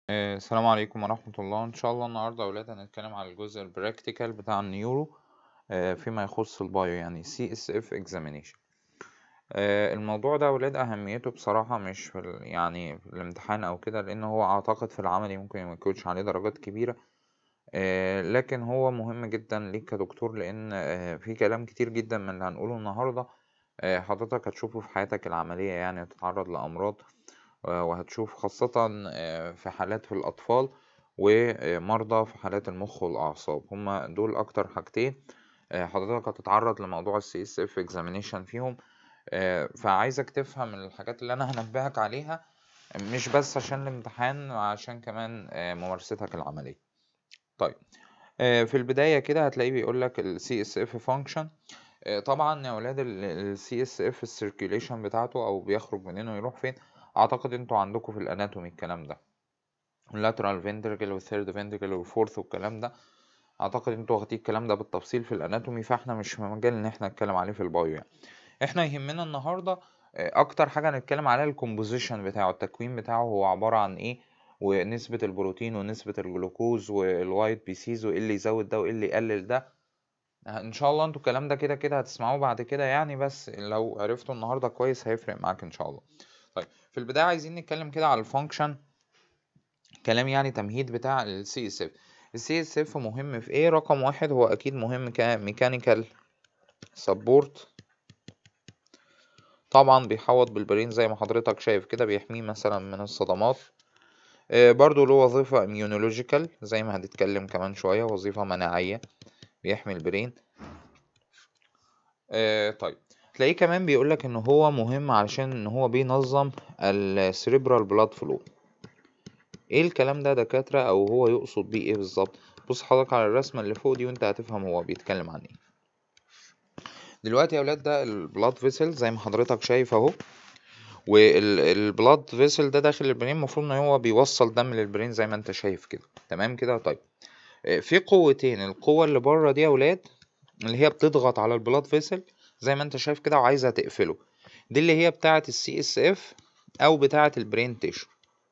آه، السلام عليكم ورحمة الله إن شاء الله النهاردة يا ولاد هنتكلم على الجزء البراكتيكال بتاع النيورو آه، فيما يخص البايو يعني CSF examination آه، الموضوع ده يا ولاد أهميته بصراحة مش في ال- يعني في الامتحان أو كده لأن هو أعتقد في العملي ممكن ميكونش عليه درجات كبيرة آه، لكن هو مهم جدا ليك كدكتور لأن آه، في كلام كتير جدا من اللي هنقوله النهاردة آه، حضرتك هتشوفه في حياتك العملية يعني تتعرض لأمراض آه، وهتشوف خاصة آه، في حالات في الأطفال ومرضى في حالات المخ والأعصاب هما دول أكتر حاجتين آه، حضرتك هتتعرض لموضوع ال CSF examination فيهم آه، فعايزك تفهم الحاجات اللي أنا هنبهك عليها مش بس عشان الامتحان عشان كمان آه، ممارستك العملية طيب آه، في البداية كده هتلاقيه بيقولك ال CSF function آه، طبعا يا ولاد ال CSF السيركيوليشن بتاعته أو بيخرج منين ويروح فين أعتقد انتوا عندكم في الأناتومي الكلام ده اللاترال فينتركل والثيرد فينتركل والفورث والكلام ده اعتقد انتوا واخدين الكلام ده بالتفصيل في الاناتومي فاحنا مش في مجال ان احنا نتكلم عليه في البايو يعني احنا يهمنا النهارده آه، اكتر حاجه نتكلم عليها الكومبوزيشن بتاعه التكوين بتاعه هو عباره عن ايه ونسبه البروتين ونسبه الجلوكوز والوايت بيسيز وايه اللي يزود ده وايه اللي يقلل ده ان شاء الله انتوا الكلام ده كده كده هتسمعوه بعد كده يعني بس لو عرفتوا النهارده كويس هيفرق معاك ان شاء الله طيب في البدايه عايزين نتكلم كده على الفانكشن كلام يعني تمهيد بتاع ال CSF ال CSF مهم في ايه رقم واحد هو اكيد مهم كميكانيكال سبورت طبعا بيحوط بالبرين زي ما حضرتك شايف كده بيحميه مثلا من الصدمات آه، برضو له وظيفة immunological زي ما هنتكلم كمان شوية وظيفة مناعية بيحمي البرين آه، طيب تلاقيه كمان بيقولك ان هو مهم علشان ان هو بينظم السيريبرال بلاد فلو ايه الكلام ده يا دكاترة او هو يقصد بيه ايه بالظبط بص حضرتك على الرسمة اللي فوق دي وانت هتفهم هو بيتكلم عن ايه دلوقتي يا ولاد ده البلاد فيسل زي ما حضرتك شايف اهو والبلاد فيسل ده داخل البرين المفروض ان هو بيوصل دم للبرين زي ما انت شايف كده تمام كده طيب آه، في قوتين القوة اللي بره دي يا ولاد اللي هي بتضغط على البلاد فيسل زي ما انت شايف كده وعايزة تقفله دي اللي هي بتاعة السي اس اف او بتاعة البرين تيشو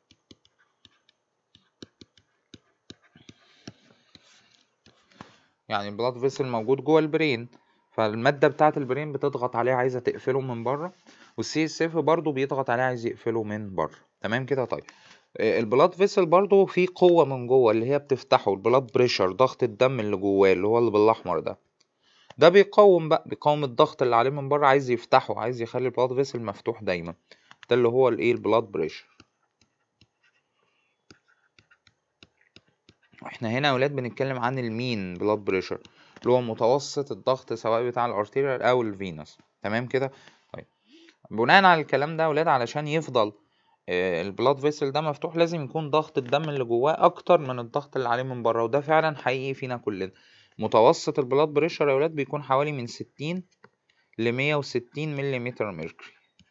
يعني البلاد فيسل موجود جوه البرين فالمادة بتاعة البرين بتضغط عليه عايزة تقفله من بره والسي اس اف برضه بيضغط عليه عايز يقفله من بره تمام كده طيب آه، البلاد فيسل برضه في قوة من جوه اللي هي بتفتحه البلاد بريشر ضغط الدم اللي جواه اللي هو اللي بالاحمر ده ده بيقاوم بقى بيقاوم الضغط اللي عليه من بره عايز يفتحه عايز يخلي البلاد فيسل مفتوح دايما ده اللي هو الايه البلاد بريشر احنا هنا يا ولاد بنتكلم عن المين بلاد بريشر اللي هو متوسط الضغط سواء بتاع الارتيريال او الفينوس تمام كده طيب بناء على الكلام ده يا ولاد علشان يفضل آه، البلاد فيسل ده مفتوح لازم يكون ضغط الدم اللي جواه اكتر من الضغط اللي عليه من بره وده فعلا حقيقي فينا كلنا متوسط البلاد بريشر يا ولاد بيكون حوالي من 60 ل 160 ملم ميركوري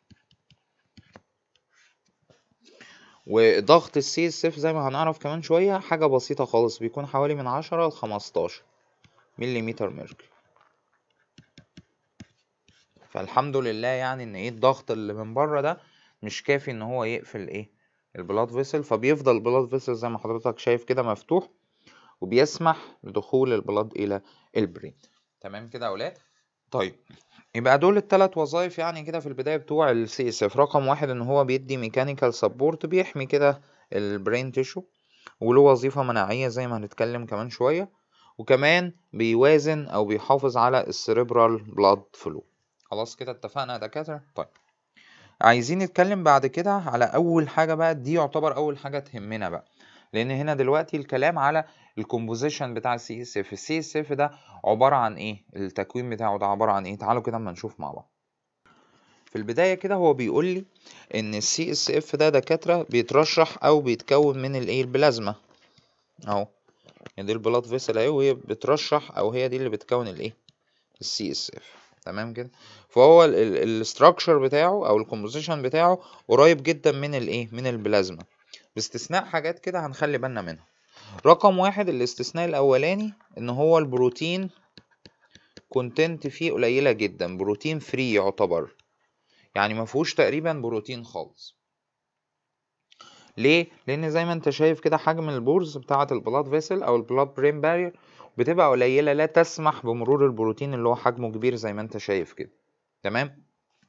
وضغط السي اس اف زي ما هنعرف كمان شوية حاجة بسيطة خالص بيكون حوالي من 10 ل 15 ملم ميركوري فالحمد لله يعني ان ايه الضغط اللي من بره ده مش كافي ان هو يقفل ايه البلاد فيسل فبيفضل البلاد فيسل زي ما حضرتك شايف كده مفتوح وبيسمح بدخول البلاد الى البرين تمام كده يا اولاد طيب يبقى دول الثلاث وظائف يعني كده في البداية بتوع ال CSF رقم واحد ان هو بيدي ميكانيكال سبورت بيحمي كده البرين تيشو وله وظيفة مناعية زي ما هنتكلم كمان شوية وكمان بيوازن او بيحافظ على السيريبرال بلاد فلو خلاص كده اتفقنا يا دكاترة طيب عايزين نتكلم بعد كده على اول حاجة بقى دي يعتبر اول حاجة تهمنا بقى لان هنا دلوقتي الكلام على الكومبوزيشن بتاع السي اس اف السي اس اف ده عبارة عن ايه التكوين بتاعه ده عبارة عن ايه تعالوا كده اما نشوف مع بعض في البداية كده هو بيقول لي ان السي اس اف ده دكاترة بيترشح او بيتكون من الايه البلازما اهو يعني دي البلاد فيسل اهي وهي بترشح او هي دي اللي بتكون الايه السي اس اف تمام كده فهو الاستراكشر بتاعه او الكومبوزيشن بتاعه قريب جدا من الايه من البلازما باستثناء حاجات كده هنخلي بالنا منها رقم واحد الاستثناء الاولاني ان هو البروتين كونتنت فيه قليلة جدا بروتين فري يعتبر يعني مفهوش تقريبا بروتين خالص ليه لان زي ما انت شايف كده حجم البورز بتاعه البلاد فيسل او البلاد برين بارير بتبقى قليله لا تسمح بمرور البروتين اللي هو حجمه كبير زي ما انت شايف كده تمام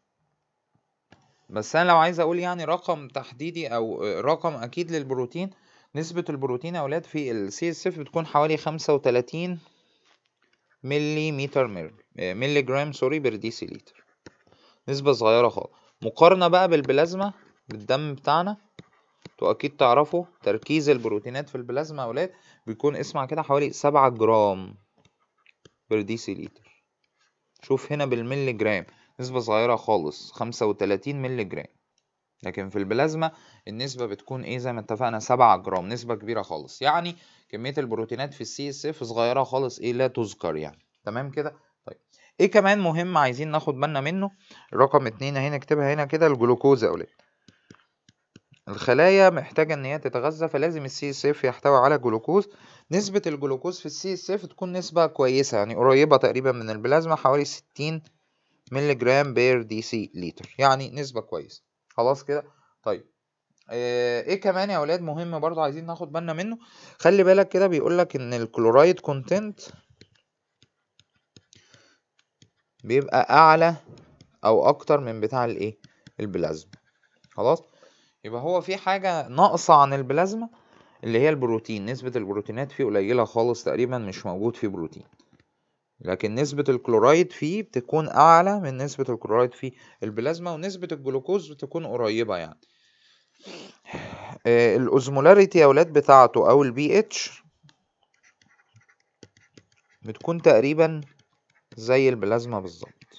بس انا لو عايز اقول يعني رقم تحديدي او رقم اكيد للبروتين نسبة البروتين يا اولاد في السي اس اف بتكون حوالي خمسة وتلاتين ملي متر ملي جرام سوري بر ديسي لتر نسبة صغيرة خالص مقارنة بقى بالبلازما بالدم بتاعنا انتوا اكيد تعرفوا تركيز البروتينات في البلازما يا اولاد بيكون اسمع كده حوالي سبعة جرام بر ديسي لتر شوف هنا بالملي جرام نسبة صغيرة خالص خمسة وتلاتين ملي جرام لكن في البلازما النسبة بتكون ايه زي ما اتفقنا سبعة جرام نسبة كبيرة خالص يعني كمية البروتينات في السي اس اف صغيرة خالص ايه لا تذكر يعني تمام كده طيب ايه كمان مهم عايزين ناخد بالنا منه رقم اتنين اهي نكتبها هنا كده الجلوكوز يا اولاد الخلايا محتاجة ان هي تتغذى فلازم السي اس اف يحتوي على جلوكوز نسبة الجلوكوز في السي اس اف تكون نسبة كويسة يعني قريبة تقريبا من البلازما حوالي ستين ملي جرام بير دي سي لتر يعني نسبة كويسة خلاص كده طيب آه، ايه كمان يا اولاد مهم برضو عايزين ناخد بالنا منه خلي بالك كده بيقولك ان الكلورايد كونتنت بيبقى اعلى او اكتر من بتاع الايه البلازما خلاص يبقى هو في حاجة ناقصة عن البلازما اللي هي البروتين نسبة البروتينات فيه قليلة خالص تقريبا مش موجود فيه بروتين لكن نسبة الكلورايد فيه بتكون أعلى من نسبة الكلورايد في البلازما ونسبة الجلوكوز بتكون قريبة يعني آه، الأوزمولاريتي يا ولاد بتاعته أو البي اتش بتكون تقريبا زي البلازما بالظبط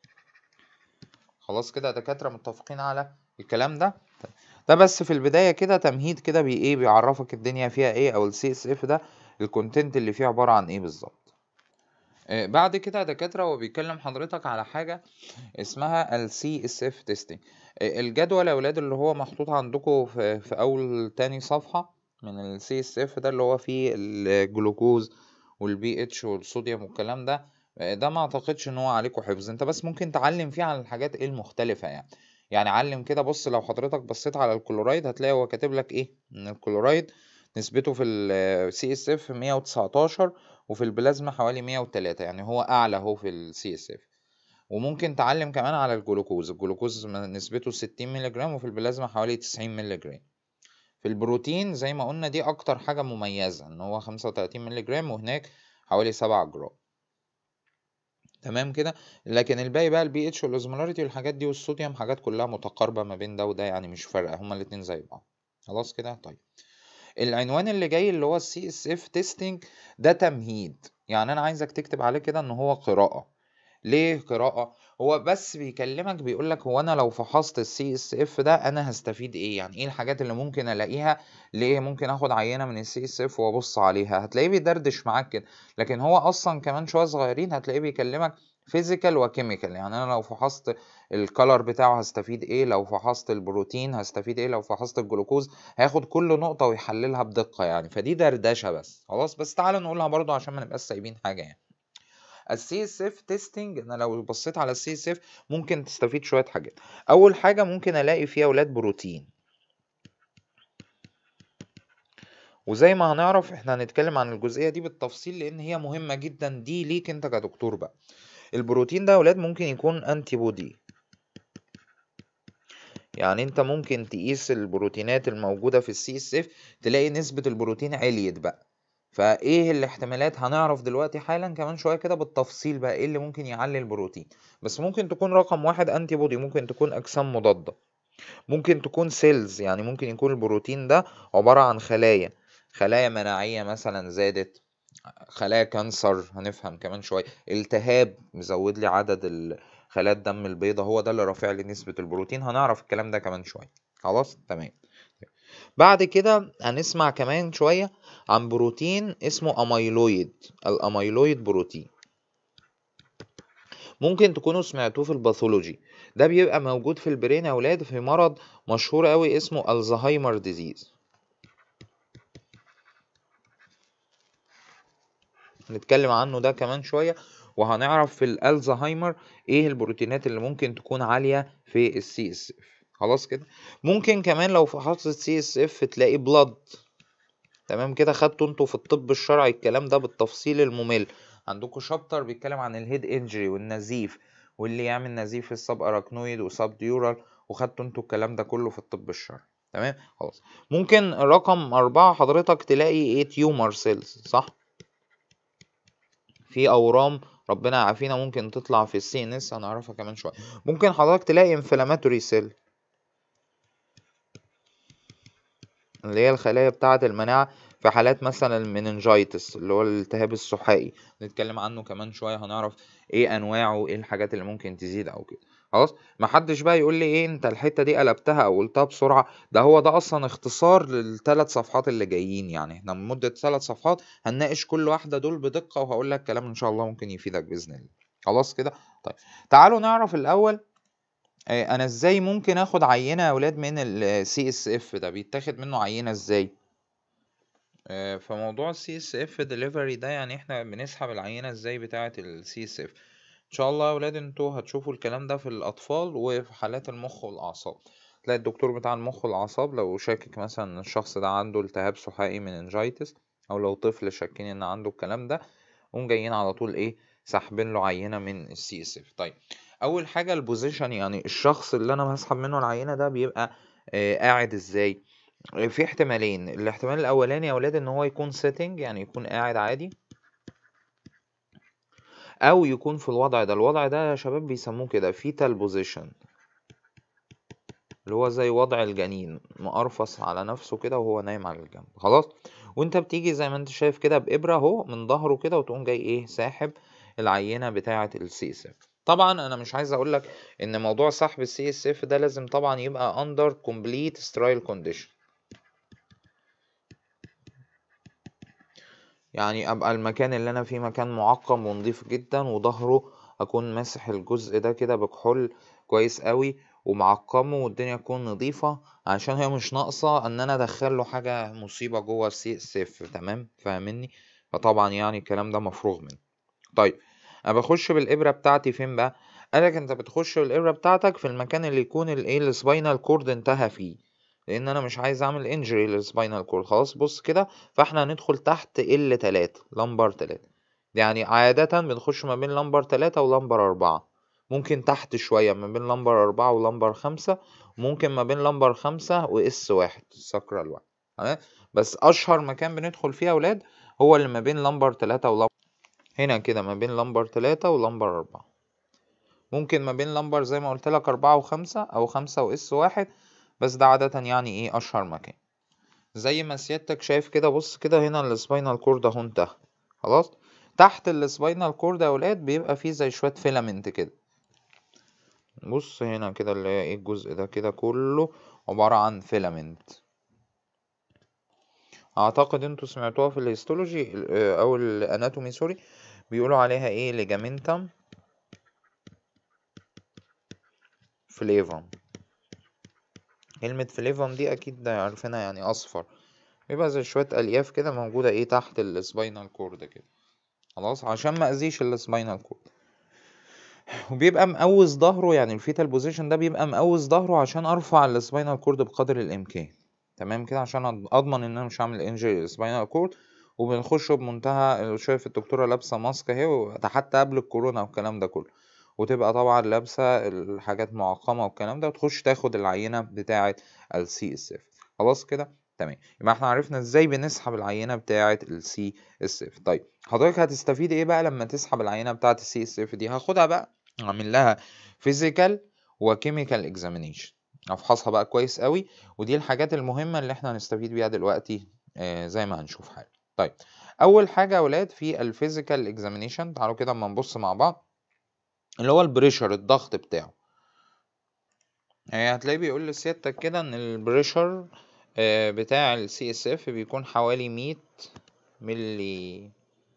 خلاص كده يا دكاترة متفقين على الكلام ده ده بس في البداية كده تمهيد كده بي ايه بيعرفك الدنيا فيها ايه او السي اس اف ده الكونتنت اللي فيه عبارة عن ايه بالظبط آه، بعد كده يا دكاترة هو بيكلم حضرتك على حاجة اسمها ال CSF testing آه، الجدول يا ولاد اللي هو محطوط عندكم في, في أول تاني صفحة من ال CSF ده اللي هو فيه الجلوكوز والبي اتش والصوديوم والكلام ده آه، ده ما اعتقدش ان هو عليكم حفظ انت بس ممكن تعلم فيه على الحاجات ايه المختلفة يعني يعني علم كده بص لو حضرتك بصيت على الكلورايد هتلاقي هو كاتب لك ايه ان الكلورايد نسبته في ال CSF 119 وفي البلازما حوالي 103 يعني هو اعلى اهو في ال CSF وممكن تعلم كمان على الجلوكوز الجلوكوز نسبته 60 مللي جرام وفي البلازما حوالي 90 مللي جرام في البروتين زي ما قلنا دي اكتر حاجة مميزة ان هو 35 مللي جرام وهناك حوالي 7 جرام تمام كده لكن الباقي بقى البي اتش والاوزمولاريتي والحاجات دي والصوديوم حاجات كلها متقاربة ما بين ده وده يعني مش فارقة هما الاتنين زي بعض خلاص كده طيب العنوان اللي جاي اللي هو السي اس اف تيستنج ده تمهيد يعني انا عايزك تكتب عليه كده ان هو قراءة ليه قراءة هو بس بيكلمك بيقولك هو انا لو فحصت السي اس اف ده انا هستفيد ايه يعني ايه الحاجات اللي ممكن الاقيها ليه ممكن اخد عينة من السي اس اف وابص عليها هتلاقيه بيدردش معاك كده لكن هو اصلا كمان شوية صغيرين هتلاقيه بيكلمك فيزيكال وكيميكال يعني انا لو فحصت الكالر بتاعه هستفيد ايه لو فحصت البروتين هستفيد ايه لو فحصت الجلوكوز هياخد كل نقطة ويحللها بدقة يعني فدي دردشة بس خلاص بس تعالى نقولها برضو عشان ما نبقاش سايبين حاجة يعني السي اس اف تيستنج انا لو بصيت على السي اس اف ممكن تستفيد شويه حاجات اول حاجه ممكن الاقي فيها اولاد بروتين وزي ما هنعرف احنا هنتكلم عن الجزئيه دي بالتفصيل لان هي مهمه جدا دي ليك انت كدكتور بقى البروتين ده يا اولاد ممكن يكون انتي بودي يعني انت ممكن تقيس البروتينات الموجوده في السي اس اف تلاقي نسبه البروتين عليت بقى فايه الاحتمالات هنعرف دلوقتي حالا كمان شويه كده بالتفصيل بقى ايه اللي ممكن يعلي البروتين بس ممكن تكون رقم واحد انتي بودي ممكن تكون اجسام مضاده ممكن تكون سيلز يعني ممكن يكون البروتين ده عباره عن خلايا خلايا مناعيه مثلا زادت خلايا كانسر هنفهم كمان شويه التهاب مزود لي عدد خلايا الدم البيضاء هو ده اللي رافع لي نسبه البروتين هنعرف الكلام ده كمان شويه خلاص تمام بعد كده هنسمع كمان شوية عن بروتين اسمه أميلويد الأميلويد بروتين ممكن تكونوا سمعتوه في الباثولوجي ده بيبقى موجود في البرين يا أولاد في مرض مشهور قوي اسمه الزهايمر ديزيز هنتكلم عنه ده كمان شوية وهنعرف في الالزهايمر ايه البروتينات اللي ممكن تكون عالية في السي اس اف خلاص كده ممكن كمان لو فحصت سي اس اف تلاقي بلاد تمام كده خدتوا انتوا في الطب الشرعي الكلام ده بالتفصيل الممل عندكم شابتر بيتكلم عن الهيد انجري والنزيف واللي يعمل نزيف في السب اراكنويد وسب ديورال وخدتوا انتوا الكلام ده كله في الطب الشرعي تمام خلاص ممكن رقم أربعة حضرتك تلاقي ايه تيومر سيلز صح في أورام ربنا يعافينا ممكن تطلع في السي ان اس هنعرفها كمان شوية ممكن حضرتك تلاقي انفلاماتوري سيل اللي هي الخلايا بتاعة المناعة في حالات مثلا المننجايتس اللي هو الالتهاب السحائي نتكلم عنه كمان شوية هنعرف ايه انواعه ايه الحاجات اللي ممكن تزيد او كده خلاص محدش بقى يقول لي ايه انت الحتة دي قلبتها او قلتها بسرعة ده هو ده اصلا اختصار للثلاث صفحات اللي جايين يعني احنا لمدة ثلاث صفحات هنناقش كل واحدة دول بدقة وهقول لك كلام ان شاء الله ممكن يفيدك باذن الله خلاص كده طيب تعالوا نعرف الاول آه، انا ازاي ممكن اخد عينة يا اولاد من السي اس اف ده بيتاخد منه عينة ازاي آه، فموضوع السي اس اف ديليفري ده يعني احنا بنسحب العينة ازاي بتاعة السي اس اف ان شاء الله يا ولاد انتوا هتشوفوا الكلام ده في الاطفال وفي حالات المخ والاعصاب تلاقي الدكتور بتاع المخ والاعصاب لو شاكك مثلا ان الشخص ده عنده التهاب سحائي مننجايتس او لو طفل شاكين ان عنده الكلام ده قوم جايين على طول ايه ساحبين له عينة من السي اس اف طيب اول حاجة البوزيشن يعني الشخص اللي انا هسحب منه العينة ده بيبقى آه قاعد ازاي في احتمالين الاحتمال الاولاني يا ولاد ان هو يكون سيتنج يعني يكون قاعد عادي او يكون في الوضع ده الوضع ده يا شباب بيسموه كده فيتال بوزيشن اللي هو زي وضع الجنين مقرفص على نفسه كده وهو نايم على الجنب خلاص وانت بتيجي زي ما انت شايف كده بإبرة اهو من ظهره كده وتقوم جاي ايه ساحب العينة بتاعة السي اس اف طبعا انا مش عايز اقول لك ان موضوع سحب السي اس اف ده لازم طبعا يبقى under complete sterile condition يعني ابقى المكان اللي انا فيه مكان معقم ونضيف جدا وظهره اكون ماسح الجزء ده كده بكحول كويس قوي ومعقمه والدنيا تكون نظيفة عشان هي مش ناقصة ان انا ادخل له حاجة مصيبة جوه السي اس اف تمام فاهمني فطبعا يعني الكلام ده مفروغ منه طيب انا بخش بالابرة بتاعتي فين بقى قالك انت بتخش بالابرة بتاعتك في المكان اللي يكون الايه السباينال كورد انتهى فيه لان انا مش عايز اعمل انجري للسباينال كورد خلاص بص كده فاحنا هندخل تحت ال 3 لمبر 3 يعني عادة بنخش ما بين لمبر 3 ولمبر 4 ممكن تحت شوية ما بين لمبر 4 ولمبر 5 ممكن ما بين لمبر 5 واس 1 السكرة واحد تمام بس اشهر مكان بندخل فيه يا اولاد هو اللي ما بين لمبر 3 ولمبر هنا كده ما بين لمبر 3 ولمبر 4 ممكن ما بين لمبر زي ما قلت لك 4 و5 او 5 واس 1 بس ده عادة يعني ايه اشهر مكان زي ما سيادتك شايف كده بص كده هنا السباينال كورد اهو انتهى خلاص تحت السباينال كورد يا ولاد بيبقى فيه زي شوية فيلامنت كده بص هنا كده اللي هي ايه الجزء ده كده كله عبارة عن فيلامنت اعتقد انتوا سمعتوها في الهيستولوجي او الاناتومي سوري بيقولوا عليها ايه ليجامنتم فليفم كلمة فليفم دي أكيد عارفينها يعني أصفر بيبقى زي شوية ألياف كده موجودة إيه تحت السباينال كورد كده خلاص عشان ما أذيش السباينال كورد وبيبقى مقوس ظهره يعني الفيتال بوزيشن ده بيبقى مقوس ظهره عشان أرفع السباينال كورد بقدر الإمكان تمام كده عشان أضمن إن أنا مش هعمل إنجري للسباينال كورد وبنخش بمنتهى شايف الدكتورة لابسة ماسك أهي حتى قبل الكورونا والكلام ده كله وتبقى طبعا لابسة الحاجات معقمة والكلام ده وتخش تاخد العينة بتاعة السي اس اف خلاص كده تمام يبقى احنا عرفنا ازاي بنسحب العينة بتاعة السي اس اف طيب حضرتك هتستفيد ايه بقى لما تسحب العينة بتاعة السي اس اف دي هاخدها بقى اعمل لها فيزيكال وكيميكال اكزامينيشن افحصها بقى كويس قوي ودي الحاجات المهمة اللي احنا هنستفيد بيها دلوقتي آه زي ما هنشوف حالا طيب اول حاجة يا ولاد في الفيزيكال اكزامينيشن تعالوا كده اما نبص مع بعض اللي هو البريشر الضغط بتاعه يعني هتلاقيه بيقول لسيادتك كده ان البريشر بتاع السي اس اف بيكون حوالي مية ملي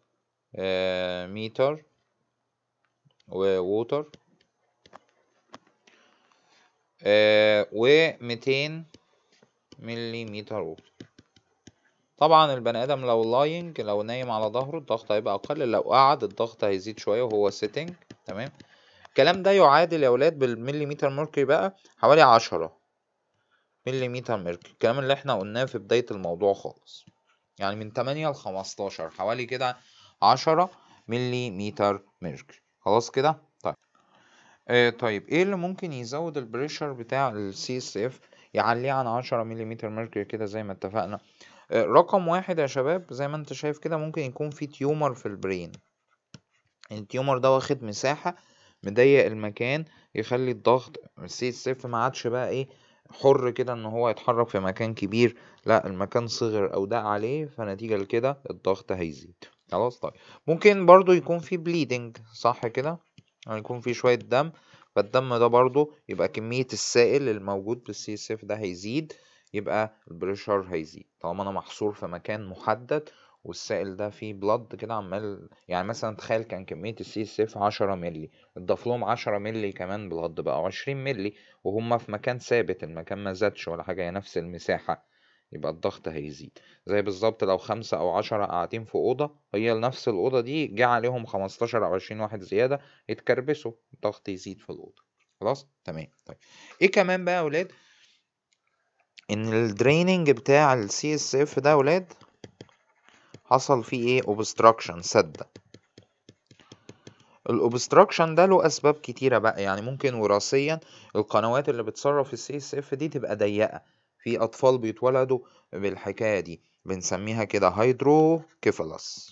متر ووتر وميتين ملي متر ووتر طبعا البني ادم لو لاينج لو نايم على ظهره الضغط هيبقى اقل لو قعد الضغط هيزيد شويه وهو سيتنج تمام الكلام ده يعادل يا ولاد بالمليمتر ميركوري بقى حوالي عشرة ملم ميركوري الكلام اللي احنا قلناه في بداية الموضوع خالص يعني من 8 ل 15 حوالي كده 10 ملم ميركوري خلاص كده طيب آه طيب ايه اللي ممكن يزود البريشر بتاع السي اس اف يعليه عن 10 ملم ميركوري كده زي ما اتفقنا آه رقم واحد يا شباب زي ما انت شايف كده ممكن يكون في تيومر في البرين التيومر ده واخد مساحة مضيق المكان يخلي الضغط السي اس اف ما عادش بقى ايه حر كده ان هو يتحرك في مكان كبير لا المكان صغر او ضاق عليه فنتيجة لكده الضغط هيزيد خلاص طيب ممكن برضو يكون في بليدنج صح كده يعني يكون في شوية دم فالدم ده برضو يبقى كمية السائل الموجود بالسي اس اف ده هيزيد يبقى البريشر هيزيد طالما انا محصور في مكان محدد والسائل ده فيه بلد كده عمال يعني مثلا تخيل كان كمية السي اس اف عشرة ملي اتضاف لهم عشرة ملي كمان بلد بقى عشرين ملي وهم في مكان ثابت المكان ما زادش ولا حاجة هي نفس المساحة يبقى الضغط هيزيد زي بالظبط لو خمسة أو عشرة قاعدين في أوضة هي نفس الأوضة دي جه عليهم خمستاشر أو عشرين واحد زيادة يتكربسوا الضغط يزيد في الأوضة خلاص تمام طيب ايه كمان بقى يا ولاد ان الدريننج بتاع السي اس اف ده يا ولاد حصل فيه ايه obstruction سد الاوبستراكشن ده له اسباب كتيره بقى يعني ممكن وراثيا القنوات اللي بتصرف السي اس اف دي تبقى ضيقه في اطفال بيتولدوا بالحكايه دي بنسميها كده هيدروكيفالس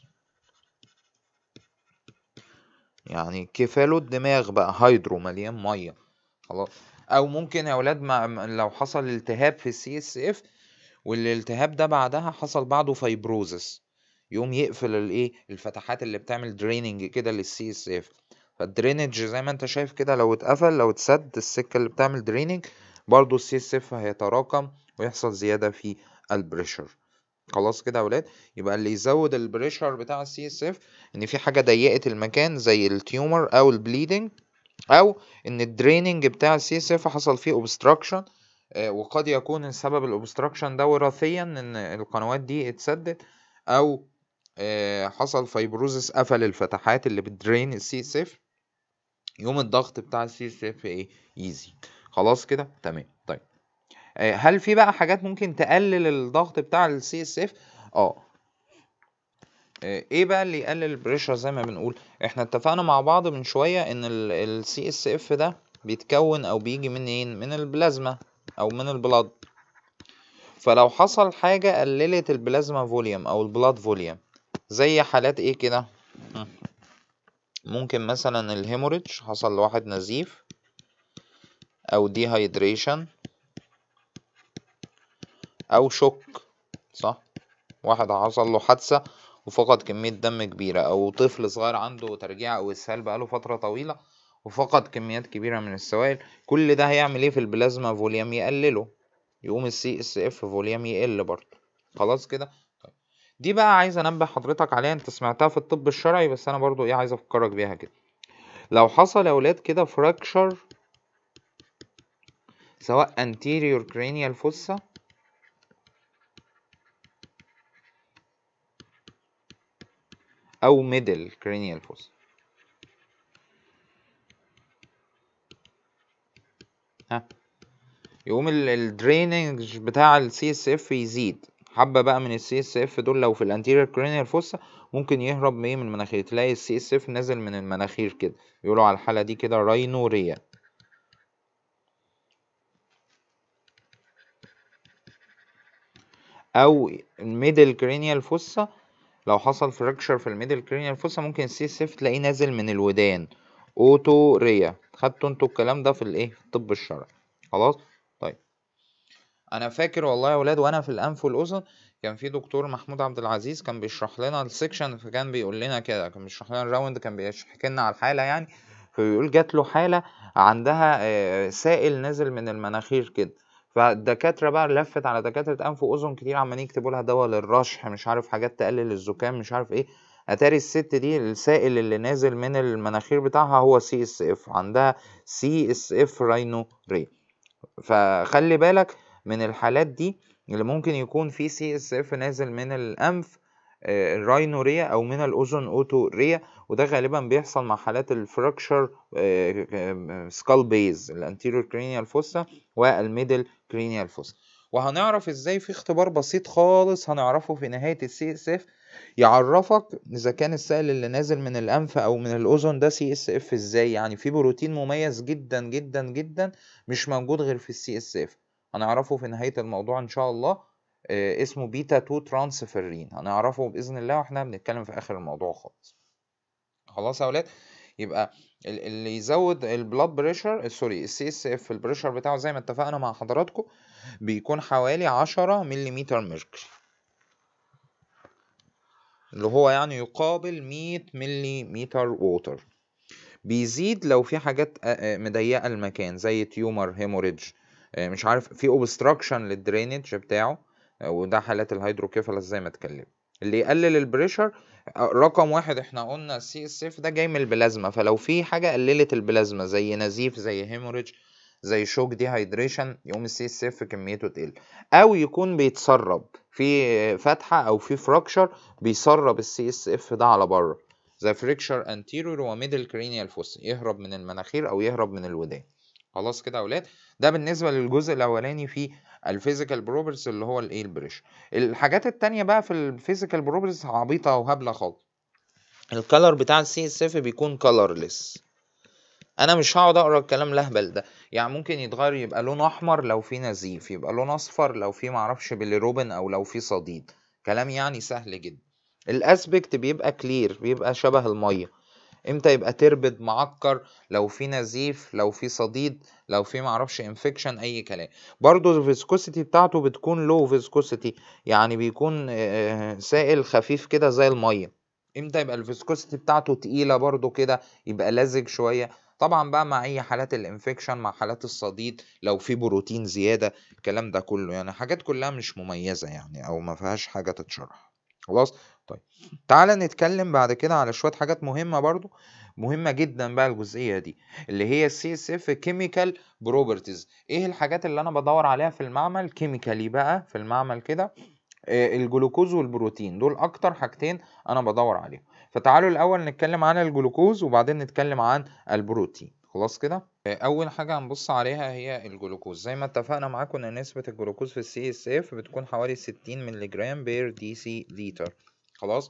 يعني كفاله الدماغ بقى هيدرو مليان ميه خلاص او ممكن يا اولاد ما لو حصل التهاب في السي اس اف والالتهاب ده بعدها حصل بعده فايبروزس يقوم يقفل الايه الفتحات اللي بتعمل دريننج كده للسي اس اف فالدرينج زي ما انت شايف كده لو اتقفل لو اتسد السكه اللي بتعمل دريننج برضو السي اس اف هيتراكم ويحصل زياده في البريشر خلاص كده يا ولاد يبقى اللي يزود البريشر بتاع السي اس اف ان في حاجه ضيقت المكان زي التيومر او البليدنج او ان الدريننج بتاع السي اس اف حصل فيه اوبستراكشن وقد يكون السبب الاوبستراكشن ده وراثيا ان القنوات دي اتسدت او حصل فايبروزس قفل الفتحات اللي بتدرين السي اس اف يوم الضغط بتاع السي اس اف ايه يزيد خلاص كده تمام طيب هل في بقى حاجات ممكن تقلل الضغط بتاع السي اس اف اه ايه بقى اللي يقلل البريشر زي ما بنقول احنا اتفقنا مع بعض من شويه ان السي اس اف ده بيتكون او بيجي منين من البلازما او من البلاد فلو حصل حاجه قللت البلازما فوليوم او البلاد فوليوم زي حالات ايه كده ممكن مثلا الهيموريدج حصل لواحد نزيف او ديهايدريشن او شوك صح واحد حصل له حادثة وفقد كمية دم كبيرة او طفل صغير عنده ترجيع او اسهال بقاله فترة طويلة وفقد كميات كبيرة من السوائل كل ده هيعمل ايه في البلازما فوليوم يقلله يقوم السي اس اف فوليوم يقل برضه خلاص كده دي بقى عايز انبه حضرتك عليها انت سمعتها في الطب الشرعي بس انا برضو ايه عايز افكرك بيها كده لو حصل يا ولاد كده فراكشر سواء anterior cranial fossa او middle cranial fossa ها يقوم الدريننج بتاع السي اس اف يزيد حبه بقى من السي اس اف دول لو في الانتيريور كرينيال فوسا ممكن يهرب من من المناخير تلاقي السي اس اف نازل من المناخير كده يقولوا على الحاله دي كده راينوريا او الميدل كرينيال فوسا لو حصل فراكشر في الميدل كرينيال فوسا ممكن السي اس اف تلاقيه نازل من الودان اوتوريا خدتوا انتوا الكلام ده في الايه في الطب الشرعي خلاص طيب انا فاكر والله يا ولاد وانا في الانف والاذن كان في دكتور محمود عبد العزيز كان بيشرح لنا السكشن فكان بيقول لنا كده كان بيشرح لنا الراوند كان بيحكي لنا على الحاله يعني فبيقول جات له حاله عندها سائل نازل من المناخير كده فالدكاتره بقى لفت على دكاتره انف واذن كتير عمالين يكتبوا لها دواء للرشح مش عارف حاجات تقلل الزكام مش عارف ايه اتاري الست دي السائل اللي نازل من المناخير بتاعها هو سي اس اف عندها سي اس اف راينوري فخلي بالك من الحالات دي اللي ممكن يكون في سي اس اف نازل من الانف الراينوريا او من الاذن اوتوريا وده غالبا بيحصل مع حالات الفراكشر سكال بيز الانتيريور كرينيال فوسا والميدل كرينيال فوسا وهنعرف ازاي في اختبار بسيط خالص هنعرفه في نهاية السي اس اف يعرفك اذا كان السائل اللي نازل من الانف او من الاذن ده سي اس اف ازاي يعني في بروتين مميز جدا جدا جدا مش موجود غير في السي اس اف هنعرفه في نهاية الموضوع ان شاء الله آه، اسمه بيتا 2 ترانسفيرين هنعرفه باذن الله واحنا بنتكلم في اخر الموضوع خالص خلاص يا اولاد يبقى اللي يزود البلاد بريشر سوري السي اس اف البريشر بتاعه زي ما اتفقنا مع حضراتكم بيكون حوالي 10 ملم مركري اللي هو يعني يقابل 100 ملم ووتر بيزيد لو في حاجات مضيقه المكان زي تيومر هيموريدج مش عارف في اوبستراكشن للدرينج بتاعه وده حالات الهيدروكيفالس زي ما اتكلم اللي يقلل البريشر رقم واحد احنا قلنا السي اس اف ده جاي من البلازما فلو في حاجه قللت البلازما زي نزيف زي هيموريدج زي شوك دي هيدريشن يقوم السي اس اف كميته تقل او يكون بيتسرب في فتحه او في فراكشر بيسرب السي اس اف ده على بره زي فريكشر انتيريور وميدل كرينيال فوس يهرب من المناخير او يهرب من الودان خلاص كده يا اولاد ده بالنسبه للجزء الاولاني في الفيزيكال بروبرتيز اللي هو الايه البريشر الحاجات التانية بقى في الفيزيكال بروبرتيز عبيطه وهبله خالص الكالر بتاع السي اس اف بيكون كالرلس انا مش هقعد اقرا الكلام الاهبل ده يعني ممكن يتغير يبقى لون احمر لو في نزيف يبقى لون اصفر لو في معرفش بيليروبين او لو في صديد كلام يعني سهل جدا الاسبكت بيبقى كلير بيبقى شبه الميه امتى يبقى تربد معكر لو في نزيف لو في صديد لو في معرفش انفكشن اي كلام برضو الفيسكوسيتي بتاعته بتكون لو فيسكوسيتي يعني بيكون سائل خفيف كده زي الميه امتى يبقى الفيسكوسيتي بتاعته تقيله برضو كده يبقى لزج شويه طبعا بقى مع اي حالات الانفكشن مع حالات الصديد لو في بروتين زياده الكلام ده كله يعني حاجات كلها مش مميزه يعني او ما فيهاش حاجه تتشرح خلاص طيب تعالى نتكلم بعد كده على شويه حاجات مهمه برضو مهمه جدا بقى الجزئيه دي اللي هي السي اس اف كيميكال بروبرتيز ايه الحاجات اللي انا بدور عليها في المعمل كيميكالي بقى في المعمل كده الجلوكوز والبروتين دول اكتر حاجتين انا بدور عليهم فتعالوا الاول نتكلم عن الجلوكوز وبعدين نتكلم عن البروتين خلاص كده اول حاجه هنبص عليها هي الجلوكوز زي ما اتفقنا معاكم ان نسبه الجلوكوز في السي اس اف بتكون حوالي 60 مللي جرام بير دي سي لتر خلاص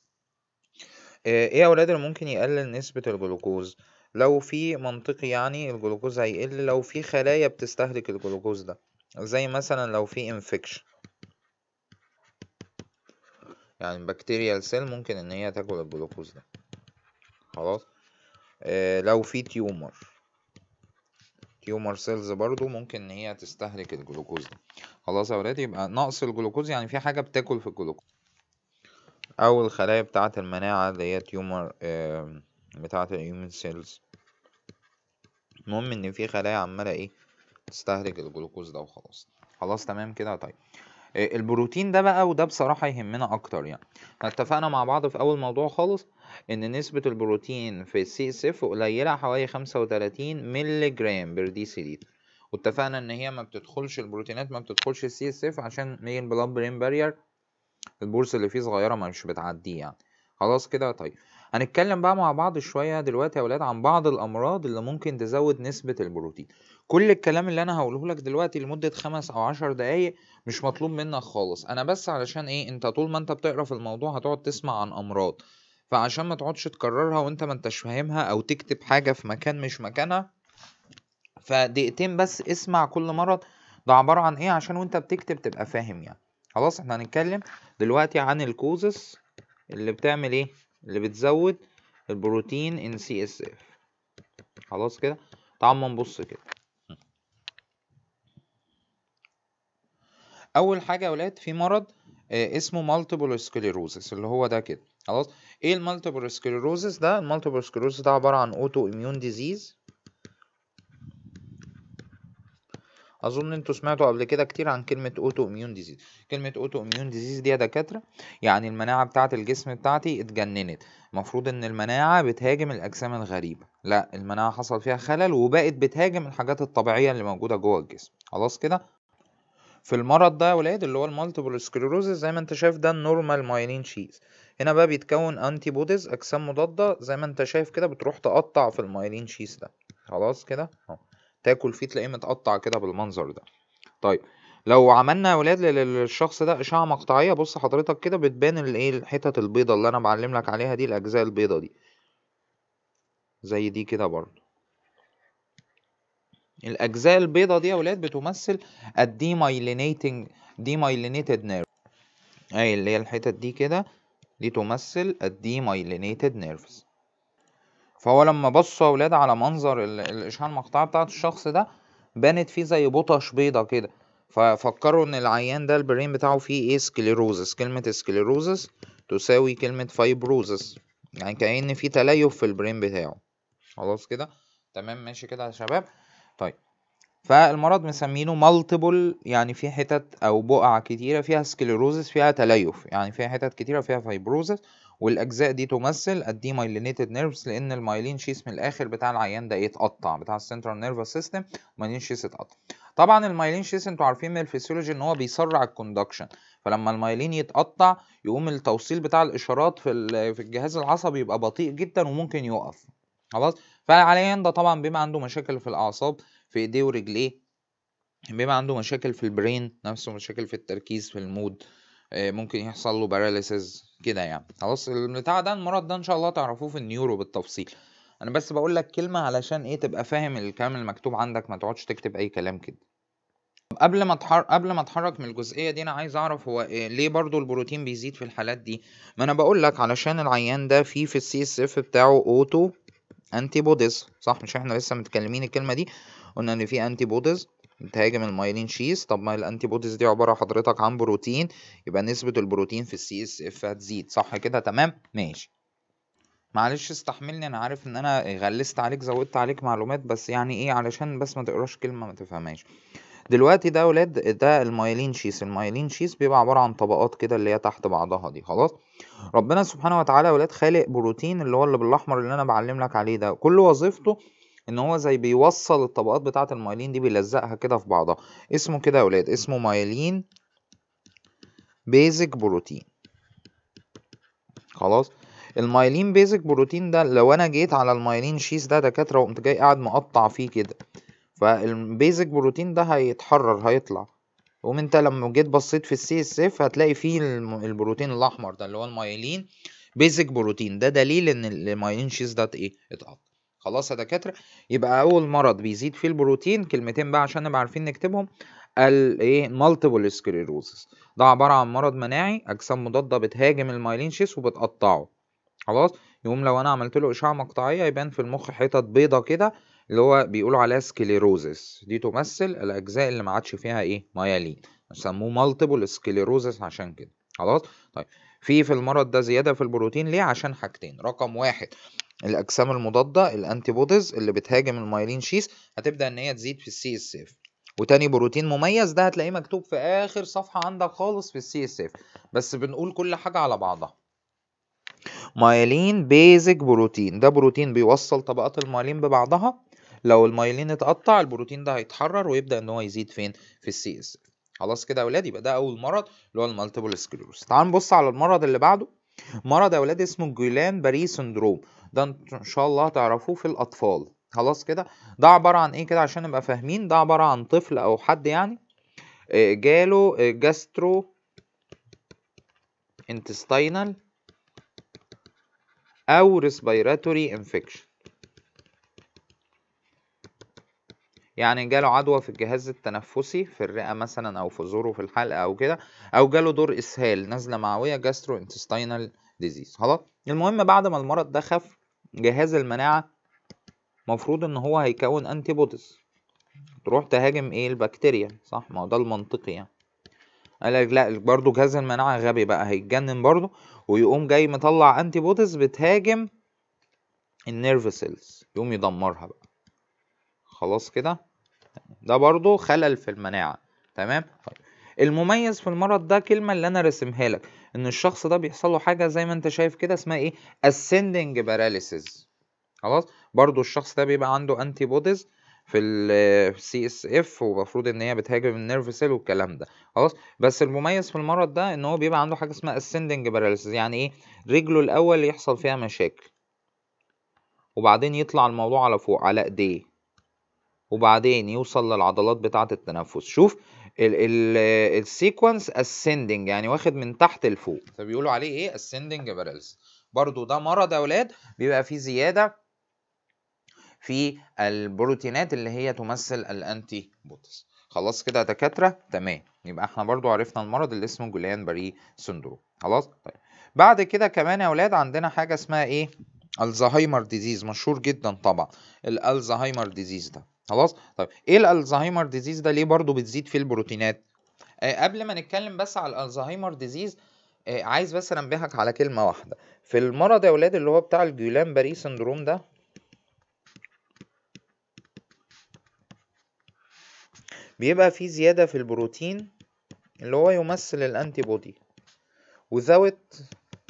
ايه يا اولاد اللي ممكن يقلل نسبه الجلوكوز لو في منطقي يعني الجلوكوز هيقل لو في خلايا بتستهلك الجلوكوز ده زي مثلا لو في انفكشن يعني بكتيريال سيل ممكن ان هي تاكل الجلوكوز ده خلاص آه لو في تيومر تيومر سيلز برضو ممكن ان هي تستهلك الجلوكوز ده خلاص يا ولاد يبقى نقص الجلوكوز يعني في حاجه بتاكل في الجلوكوز او الخلايا بتاعه المناعه اللي هي تيومر آه بتاعه الهيومن سيلز المهم ان في خلايا عماله ايه تستهلك الجلوكوز ده وخلاص خلاص تمام كده طيب البروتين ده بقى وده بصراحة يهمنا أكتر يعني اتفقنا مع بعض في أول موضوع خالص إن نسبة البروتين في السي اس اف قليلة حوالي خمسة وتلاتين مللي جرام بر دي سي لتر واتفقنا إن هي ما بتدخلش البروتينات ما بتدخلش السي اس اف عشان هي البلاد برين بارير البورس اللي فيه صغيرة ما مش بتعديه يعني خلاص كده طيب هنتكلم بقى مع بعض شوية دلوقتي يا ولاد عن بعض الأمراض اللي ممكن تزود نسبة البروتين كل الكلام اللي أنا هقوله لك دلوقتي لمدة خمس أو عشر دقايق مش مطلوب منك خالص أنا بس علشان إيه أنت طول ما أنت بتقرا في الموضوع هتقعد تسمع عن أمراض فعشان ما تقعدش تكررها وأنت ما أنتش فاهمها أو تكتب حاجة في مكان مش مكانها فدقيقتين بس اسمع كل مرض ده عبارة عن إيه عشان وأنت بتكتب تبقى فاهم يعني خلاص احنا هنتكلم دلوقتي عن الكوزس اللي بتعمل ايه اللي بتزود البروتين ان سي اس اف خلاص كده تعال ما نبص كده اول حاجه يا ولاد في مرض آه اسمه مالتيبل سكليروزس اللي هو ده كده خلاص ايه المالتيبل سكليروزس ده المالتيبل سكليروزس ده عباره عن اوتو اميون ديزيز اظن انتوا سمعتوا قبل كده كتير عن كلمه اوتو اميون ديزيز كلمه اوتو اميون ديزيز دي يا دكاتره يعني المناعه بتاعه الجسم بتاعتي اتجننت المفروض ان المناعه بتهاجم الاجسام الغريبه لا المناعه حصل فيها خلل وبقت بتهاجم الحاجات الطبيعيه اللي موجوده جوه الجسم خلاص كده في المرض ده يا ولاد اللي هو المالتيبل سكليروزس زي ما انت شايف ده النورمال مايلين شيز هنا بقى بيتكون انتي بوديز اجسام مضاده زي ما انت شايف كده بتروح تقطع في المايلين شيز ده خلاص كده اهو تاكل فيه تلاقيه متقطع كده بالمنظر ده طيب لو عملنا يا ولاد للشخص ده اشعه مقطعيه بص حضرتك كده بتبان الايه الحتت البيضه اللي انا بعلم لك عليها دي الاجزاء البيضه دي زي دي كده برضو الاجزاء البيضه دي يا ولاد بتمثل الديمايلينيتنج ديمايلينيتد نيرف اي اللي هي الحتت دي كده دي تمثل الديمايلينيتد نيرفز فهو لما بصوا يا ولاد على منظر الاشعه المقطعيه بتاعت الشخص ده بانت فيه زي بطش بيضه كده ففكروا ان العيان ده البرين بتاعه فيه ايه سكليروزس كلمة سكليروزس تساوي كلمة فايبروزس يعني كأن في تليف في البرين بتاعه خلاص كده تمام ماشي كده يا شباب طيب فالمرض مسمينه مالتيبل يعني في حتت او بقع كتيرة فيها سكليروزس فيها تليف يعني فيها حتت كتيرة فيها فايبروزس والاجزاء دي تمثل الديمايلينيتد نيرفز لان المايلين شيس من الاخر بتاع العيان ده يتقطع بتاع السنترال نيرفس سيستم المايلين شيس اتقطع طبعا المايلين شيس انتوا عارفين من الفسيولوجي ان هو بيسرع الكوندكشن فلما المايلين يتقطع يقوم التوصيل بتاع الاشارات في في الجهاز العصبي يبقى بطيء جدا وممكن يقف خلاص فالعيان ده طبعا بيبقى عنده مشاكل في الاعصاب في ايديه ورجليه بيبقى عنده مشاكل في البرين نفسه مشاكل في التركيز في المود آه، ممكن يحصل له باراليسيز كده يعني خلاص البتاع ده المرض ده ان شاء الله تعرفوه في النيورو بالتفصيل انا بس بقول لك كلمه علشان ايه تبقى فاهم الكلام المكتوب عندك ما تقعدش تكتب اي كلام كده قبل ما اتحرك قبل ما اتحرك من الجزئيه دي انا عايز اعرف هو إيه ليه برضو البروتين بيزيد في الحالات دي ما انا بقول لك علشان العيان ده فيه في السي اس اف بتاعه اوتو انتي بوديز صح مش احنا لسه متكلمين الكلمه دي قلنا ان في انتي بوديز بتهاجم المايلين شيس طب ما الانتي بوديز دي عباره حضرتك عن بروتين يبقى نسبه البروتين في السي اس اف هتزيد صح كده تمام ماشي معلش استحملني انا عارف ان انا غلست عليك زودت عليك معلومات بس يعني ايه علشان بس ما تقراش كلمه ما تفهمهاش دلوقتي ده يا ولاد ده المايلين شيس المايلين شيس بيبقى عباره عن طبقات كده اللي هي تحت بعضها دي خلاص ربنا سبحانه وتعالى يا ولاد خالق بروتين اللي هو اللي بالاحمر اللي انا بعلم لك عليه ده كل وظيفته ان هو زي بيوصل الطبقات بتاعه المايلين دي بيلزقها كده في بعضها اسمه كده يا ولاد اسمه مايلين بيزك بروتين خلاص المايلين بيزك بروتين ده لو انا جيت على المايلين شيس ده دكاتره وقمت جاي قاعد مقطع فيه كده فالبيزك بروتين ده هيتحرر هيطلع ومن انت لما جيت بصيت في السي اس اف هتلاقي فيه البروتين الاحمر ده اللي هو المايلين بيزك بروتين ده دليل ان المايلين شيز ده ايه اتقطع خلاص يا دكاتره يبقى اول مرض بيزيد فيه البروتين كلمتين بقى عشان نبقى عارفين نكتبهم الايه مالتيبل سكليروزس ده عباره عن مرض مناعي اجسام مضاده بتهاجم المايلين شيس وبتقطعه خلاص يقوم لو انا عملت له اشعه مقطعيه يبان في المخ حتت بيضه كده اللي هو بيقولوا عليها سكليروزس دي تمثل الاجزاء اللي ما عادش فيها ايه مايلين سموه مالتيبل سكليروزس عشان كده خلاص طيب في في المرض ده زياده في البروتين ليه عشان حاجتين رقم واحد الاجسام المضاده الانتي بوديز اللي بتهاجم المايلين شيس هتبدا ان هي تزيد في السي اس اف وتاني بروتين مميز ده هتلاقيه مكتوب في اخر صفحه عندك خالص في السي اس اف بس بنقول كل حاجه على بعضها مايلين بيزك بروتين ده بروتين بيوصل طبقات المايلين ببعضها لو المايلين اتقطع البروتين ده هيتحرر ويبدا ان هو يزيد فين في السي اس خلاص كده يا ولاد يبقى ده اول مرض اللي هو المالتيبل سكليروس تعال نبص على المرض اللي بعده مرض يا ولاد اسمه جويلان باري سندروم ده ان شاء الله هتعرفوه في الاطفال خلاص كده ده عباره عن ايه كده عشان نبقى فاهمين ده عباره عن طفل او حد يعني آه، جاله جاسترو انتستينال او ريسبيراتوري انفكشن يعني جاله عدوى في الجهاز التنفسي في الرئة مثلا أو في زوره في الحلقة أو كده أو جاله دور إسهال نزلة معوية جاسترو انتستينال ديزيز خلاص المهم بعد ما المرض ده خف جهاز المناعة مفروض إن هو هيكون أنتي بوديز تروح تهاجم إيه البكتيريا صح ما هو ده المنطقي يعني قال لك لا برضه جهاز المناعة غبي بقى هيتجنن برضه ويقوم جاي مطلع أنتي بوديز بتهاجم النيرف سيلز يقوم يدمرها بقى خلاص كده ده برضو خلل في المناعة تمام طيب المميز في المرض ده كلمة اللي أنا رسمها لك إن الشخص ده بيحصل له حاجة زي ما أنت شايف كده اسمها إيه ascending paralysis خلاص برضو الشخص ده بيبقى عنده انتي بوديز في السي اس اف ومفروض ان هي بتهاجم النيرف سيل والكلام ده خلاص بس المميز في المرض ده ان هو بيبقى عنده حاجه اسمها ascending paralysis يعني ايه رجله الاول يحصل فيها مشاكل وبعدين يطلع الموضوع على فوق على ايديه وبعدين يوصل للعضلات بتاعة التنفس شوف السيكونس ascending يعني واخد من تحت لفوق فبيقولوا عليه ايه ascending paralysis برضو ده مرض يا اولاد بيبقى فيه زياده في البروتينات اللي هي تمثل الانتي بوديز خلاص كده يا دكاتره تمام يبقى احنا برضو عرفنا المرض اللي اسمه جوليان باري سندروم خلاص طيب بعد كده كمان يا اولاد عندنا حاجه اسمها ايه الزهايمر ديزيز مشهور جدا طبعا الالزهايمر ديزيز ده خلاص طيب ايه الالزهايمر ديزيز ده ليه برضو بتزيد فيه البروتينات آه قبل ما نتكلم بس على الالزهايمر ديزيز آه عايز بس انبهك على كلمه واحده في المرض يا اولاد اللي هو بتاع الجولان باري سندروم ده بيبقى فيه زيادة في البروتين اللي هو يمثل الانتي بودي without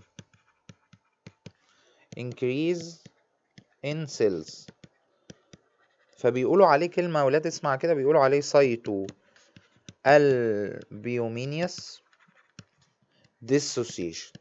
increase in cells فبيقولوا عليه كلمة يا ولاد اسمع كده بيقولوا عليه سايتو البيومينيوس dissociation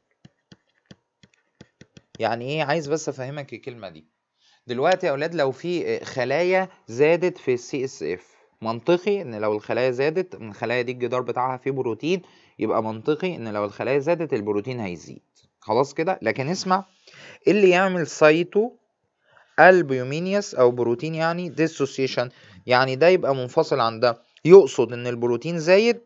يعني ايه عايز بس افهمك الكلمة دي دلوقتي يا اولاد لو في خلايا زادت في السي اس اف منطقي ان لو الخلايا زادت من الخلايا دي الجدار بتاعها فيه بروتين يبقى منطقي ان لو الخلايا زادت البروتين هيزيد خلاص كده لكن اسمع إيه اللي يعمل سايتو البيومينيوس او بروتين يعني ديسوسيشن يعني ده يبقى منفصل عن ده يقصد ان البروتين زايد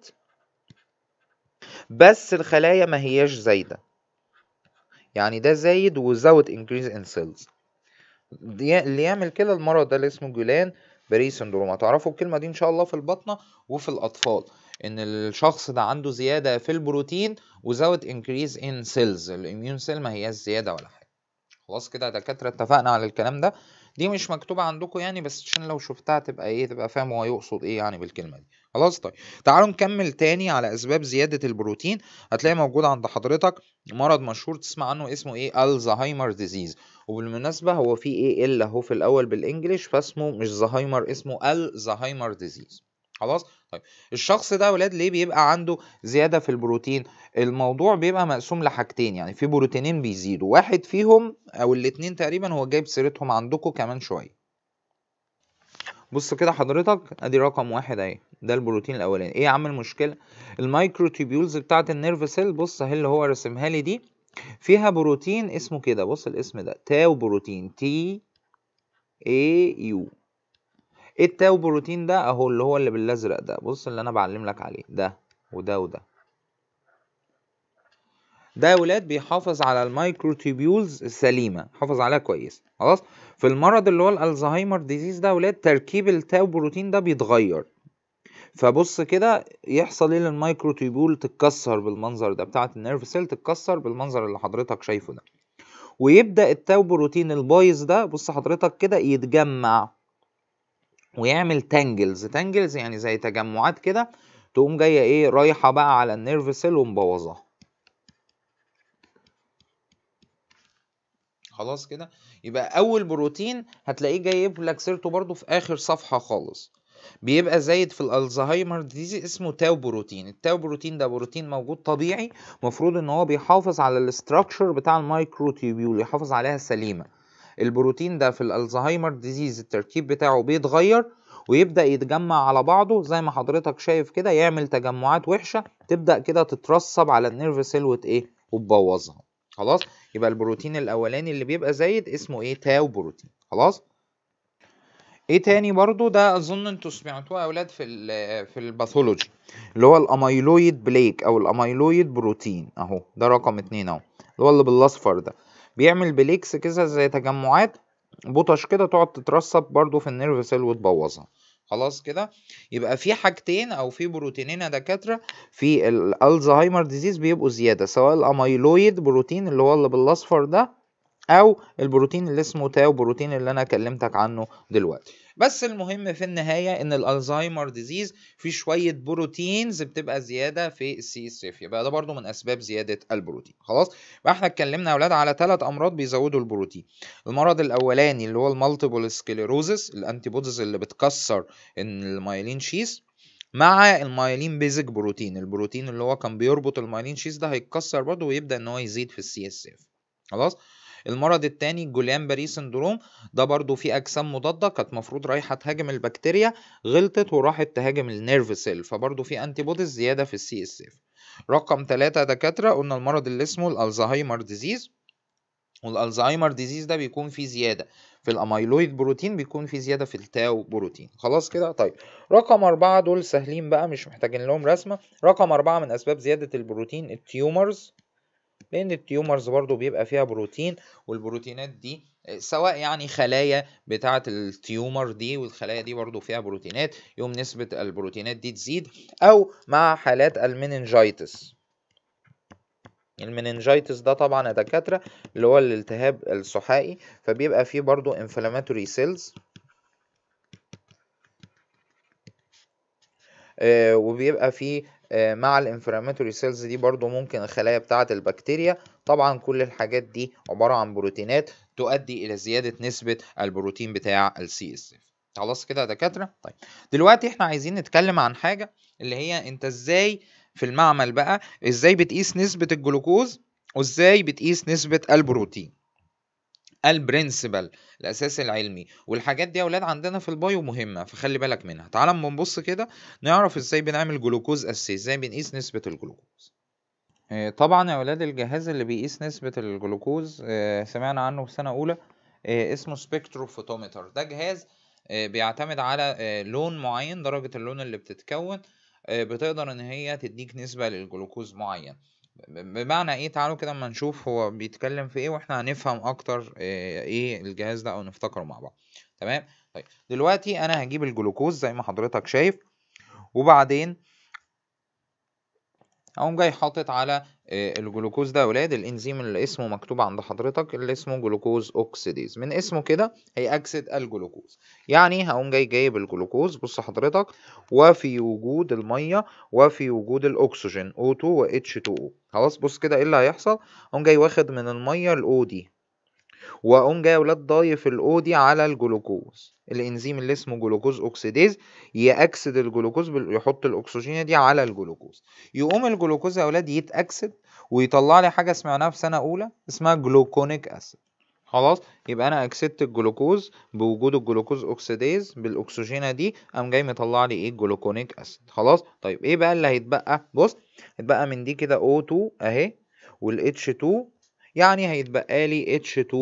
بس الخلايا ما هياش زايدة يعني ده زايد without increase in cells اللي يعمل كده المرض ده اللي اسمه جولان بري سندروم هتعرفوا الكلمة دي إن شاء الله في البطنة وفي الأطفال إن الشخص ده عنده زيادة في البروتين without increase in cells الإميون سيل ما هياش زيادة ولا حاجة خلاص كده يا دكاترة اتفقنا على الكلام ده دي مش مكتوبة عندكم يعني بس عشان لو شفتها تبقى ايه تبقى فاهم هو يقصد ايه يعني بالكلمة دي خلاص طيب تعالوا نكمل تاني على اسباب زيادة البروتين هتلاقي موجود عند حضرتك مرض مشهور تسمع عنه اسمه ايه الزهايمر ديزيز وبالمناسبة هو في ايه ال اهو في الاول بالانجلش فاسمه مش زهايمر اسمه الزهايمر ديزيز خلاص طيب الشخص ده يا ولاد ليه بيبقى عنده زياده في البروتين الموضوع بيبقى مقسوم لحاجتين يعني في بروتينين بيزيدوا واحد فيهم او الاتنين تقريبا هو جايب سيرتهم عندكم كمان شويه بص كده حضرتك ادي رقم واحد اهي ده البروتين الاولاني ايه يا عم المشكله المايكروتيبيولز بتاعه النيرف سيل بص اهي اللي هو رسمها لي دي فيها بروتين اسمه كده بص الاسم ده تاو بروتين تي اي يو ايه التاو بروتين ده اهو اللي هو اللي بالازرق ده بص اللي انا بعلم لك عليه ده وده وده ده يا ولاد بيحافظ على المايكروتيبيولز السليمه حافظ عليها كويس خلاص في المرض اللي هو الالزهايمر ديزيز ده يا ولاد تركيب التاو بروتين ده بيتغير فبص كده يحصل ايه للمايكروتيبيول تتكسر بالمنظر ده بتاعه النيرف سيل تتكسر بالمنظر اللي حضرتك شايفه ده ويبدا التاو بروتين البايظ ده بص حضرتك كده يتجمع ويعمل تانجلز تانجلز يعني زي تجمعات كده تقوم جايه ايه رايحه بقى على النيرف سيل ومبوظاها خلاص كده يبقى اول بروتين هتلاقيه جايب لك سيرته برضو في اخر صفحه خالص بيبقى زايد في الالزهايمر ديزيز اسمه تاو بروتين التاو بروتين ده بروتين موجود طبيعي مفروض ان هو بيحافظ على الاستراكشر بتاع المايكروتيبيول يحافظ عليها سليمه البروتين ده في الالزهايمر ديزيز التركيب بتاعه بيتغير ويبدا يتجمع على بعضه زي ما حضرتك شايف كده يعمل تجمعات وحشه تبدا كده تترسب على النيرف سيل وت ايه وتبوظها خلاص يبقى البروتين الاولاني اللي بيبقى زايد اسمه ايه تاو بروتين خلاص ايه تاني برضو ده اظن انتوا سمعتوه يا اولاد في ال في الباثولوجي اللي هو الاميلويد بليك او الاميلويد بروتين اهو ده رقم اتنين اهو اللي هو اللي بالاصفر ده بيعمل بليكس كده زي تجمعات بطش كده تقعد تترسب برضو في النيرف سيل وتبوظها خلاص كده يبقى في حاجتين او في بروتينين يا دكاتره في الالزهايمر ديزيز بيبقوا زياده سواء الاميلويد بروتين اللي هو اللي بالاصفر ده او البروتين اللي اسمه تاو بروتين اللي انا كلمتك عنه دلوقتي بس المهم في النهايه ان الالزهايمر ديزيز في شويه بروتينز بتبقى زياده في السي اس اف يبقى ده برضو من اسباب زياده البروتين خلاص يبقى احنا اتكلمنا يا اولاد على ثلاث امراض بيزودوا البروتين المرض الاولاني اللي هو المالتيبل سكليروزس الانتي بوديز اللي بتكسر المايلين شيس مع المايلين بيزك بروتين البروتين اللي هو كان بيربط المايلين شيس ده هيتكسر برضه ويبدا ان هو يزيد في السي اس اف خلاص المرض التاني الجوليان باري سندروم ده برضو فيه اجسام مضاده كانت مفروض رايحه تهاجم البكتيريا غلطت وراحت تهاجم النيرف سيل فبرضو في انتي بوديز زياده في السي اس اف رقم ثلاثة دكاتره قلنا المرض اللي اسمه الالزهايمر ديزيز والالزهايمر ديزيز ده بيكون فيه زياده في الاميلويد بروتين بيكون في زياده في التاو بروتين خلاص كده طيب رقم أربعة دول سهلين بقى مش محتاجين لهم رسمه رقم أربعة من اسباب زياده البروتين التيومرز لان التيومرز برضو بيبقى فيها بروتين والبروتينات دي سواء يعني خلايا بتاعة التيومر دي والخلايا دي برضو فيها بروتينات يوم نسبة البروتينات دي تزيد أو مع حالات المننجايتس المننجايتس ده طبعا يا دكاترة اللي هو الالتهاب السحائي فبيبقى فيه برضو inflammatory cells آه وبيبقى فيه آه مع الانفلاماتوري سيلز دي برضو ممكن الخلايا بتاعة البكتيريا طبعا كل الحاجات دي عبارة عن بروتينات تؤدي إلى زيادة نسبة البروتين بتاع السي اس اف خلاص كده يا دكاترة طيب دلوقتي احنا عايزين نتكلم عن حاجة اللي هي انت ازاي في المعمل بقى ازاي بتقيس نسبة الجلوكوز وازاي بتقيس نسبة البروتين البرنسبل الاساس العلمي والحاجات دي يا اولاد عندنا في البايو مهمه فخلي بالك منها تعال اما نبص كده نعرف ازاي بنعمل جلوكوز اساسي ازاي بنقيس نسبه الجلوكوز طبعا يا اولاد الجهاز اللي بيقيس نسبه الجلوكوز سمعنا عنه في سنه اولى اسمه سبيكتروفوتومتر ده جهاز بيعتمد على لون معين درجه اللون اللي بتتكون بتقدر ان هي تديك نسبه للجلوكوز معين بمعنى ايه تعالوا كده اما نشوف هو بيتكلم في ايه واحنا هنفهم اكتر ايه الجهاز ده او نفتكره مع بعض تمام طيب دلوقتي انا هجيب الجلوكوز زي ما حضرتك شايف وبعدين اقوم جاي حاطط على الجلوكوز ده يا ولاد الانزيم اللي اسمه مكتوب عند حضرتك اللي اسمه جلوكوز اوكسيديز من اسمه كده هيأكسد الجلوكوز يعني هقوم جاي جايب الجلوكوز بص حضرتك وفي وجود الميه وفي وجود الاكسجين O2 و H2O خلاص بص كده ايه اللي هيحصل اقوم جاي واخد من الميه الاو دي واقوم جاي يا ولاد ضايف الاو دي على الجلوكوز الانزيم اللي اسمه جلوكوز اوكسيديز يأكسد الجلوكوز يحط الاكسجين دي على الجلوكوز يقوم الجلوكوز يا ولاد يتأكسد ويطلع لي حاجه سمعناها في سنه اولى اسمها جلوكونيك اسيد خلاص يبقى انا اكسدت الجلوكوز بوجود الجلوكوز اوكسيديز بالاكسجينه دي قام جاي مطلع لي ايه الجلوكونيك اسيد خلاص طيب ايه بقى اللي هيتبقى بص هيتبقى من دي كده O2 اهي والاتش 2 يعني هيتبقى لي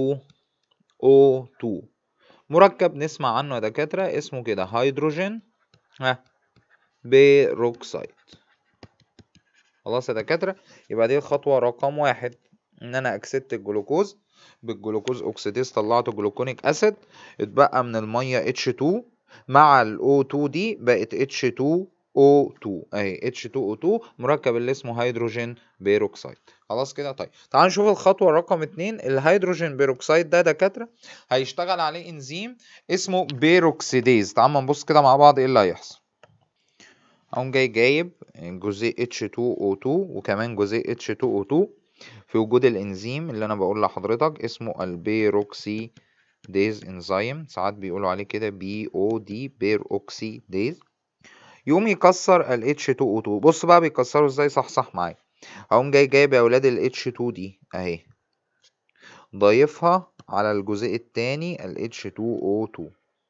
H2O2 مركب نسمع عنه يا دكاترة اسمه كده هيدروجين ها بيروكسيد خلاص يا دكاترة يبقى دي الخطوة رقم واحد ان انا اكسدت الجلوكوز بالجلوكوز اوكسيديز طلعت جلوكونيك اسيد اتبقى من المية H2 مع ال O2 دي بقت H2O2 اهي H2O2 مركب اللي اسمه هيدروجين بيروكسيد خلاص كده طيب تعال نشوف الخطوة رقم اتنين الهيدروجين بيروكسيد ده دكاترة هيشتغل عليه انزيم اسمه بيروكسيديز تعال نبص كده مع بعض ايه اللي هيحصل اقوم جاي جايب جزيء H2O2 وكمان جزيء H2O2 في وجود الانزيم اللي انا بقول لحضرتك اسمه البيروكسيديز انزيم ساعات بيقولوا عليه كده بي او دي بيروكسيديز يقوم يكسر ال H2O2 بص بقى بيكسره ازاي صح صح معايا هقوم جاي جايب يا اولاد ال H2 دي اهي ضايفها على الجزيء التاني ال H2O2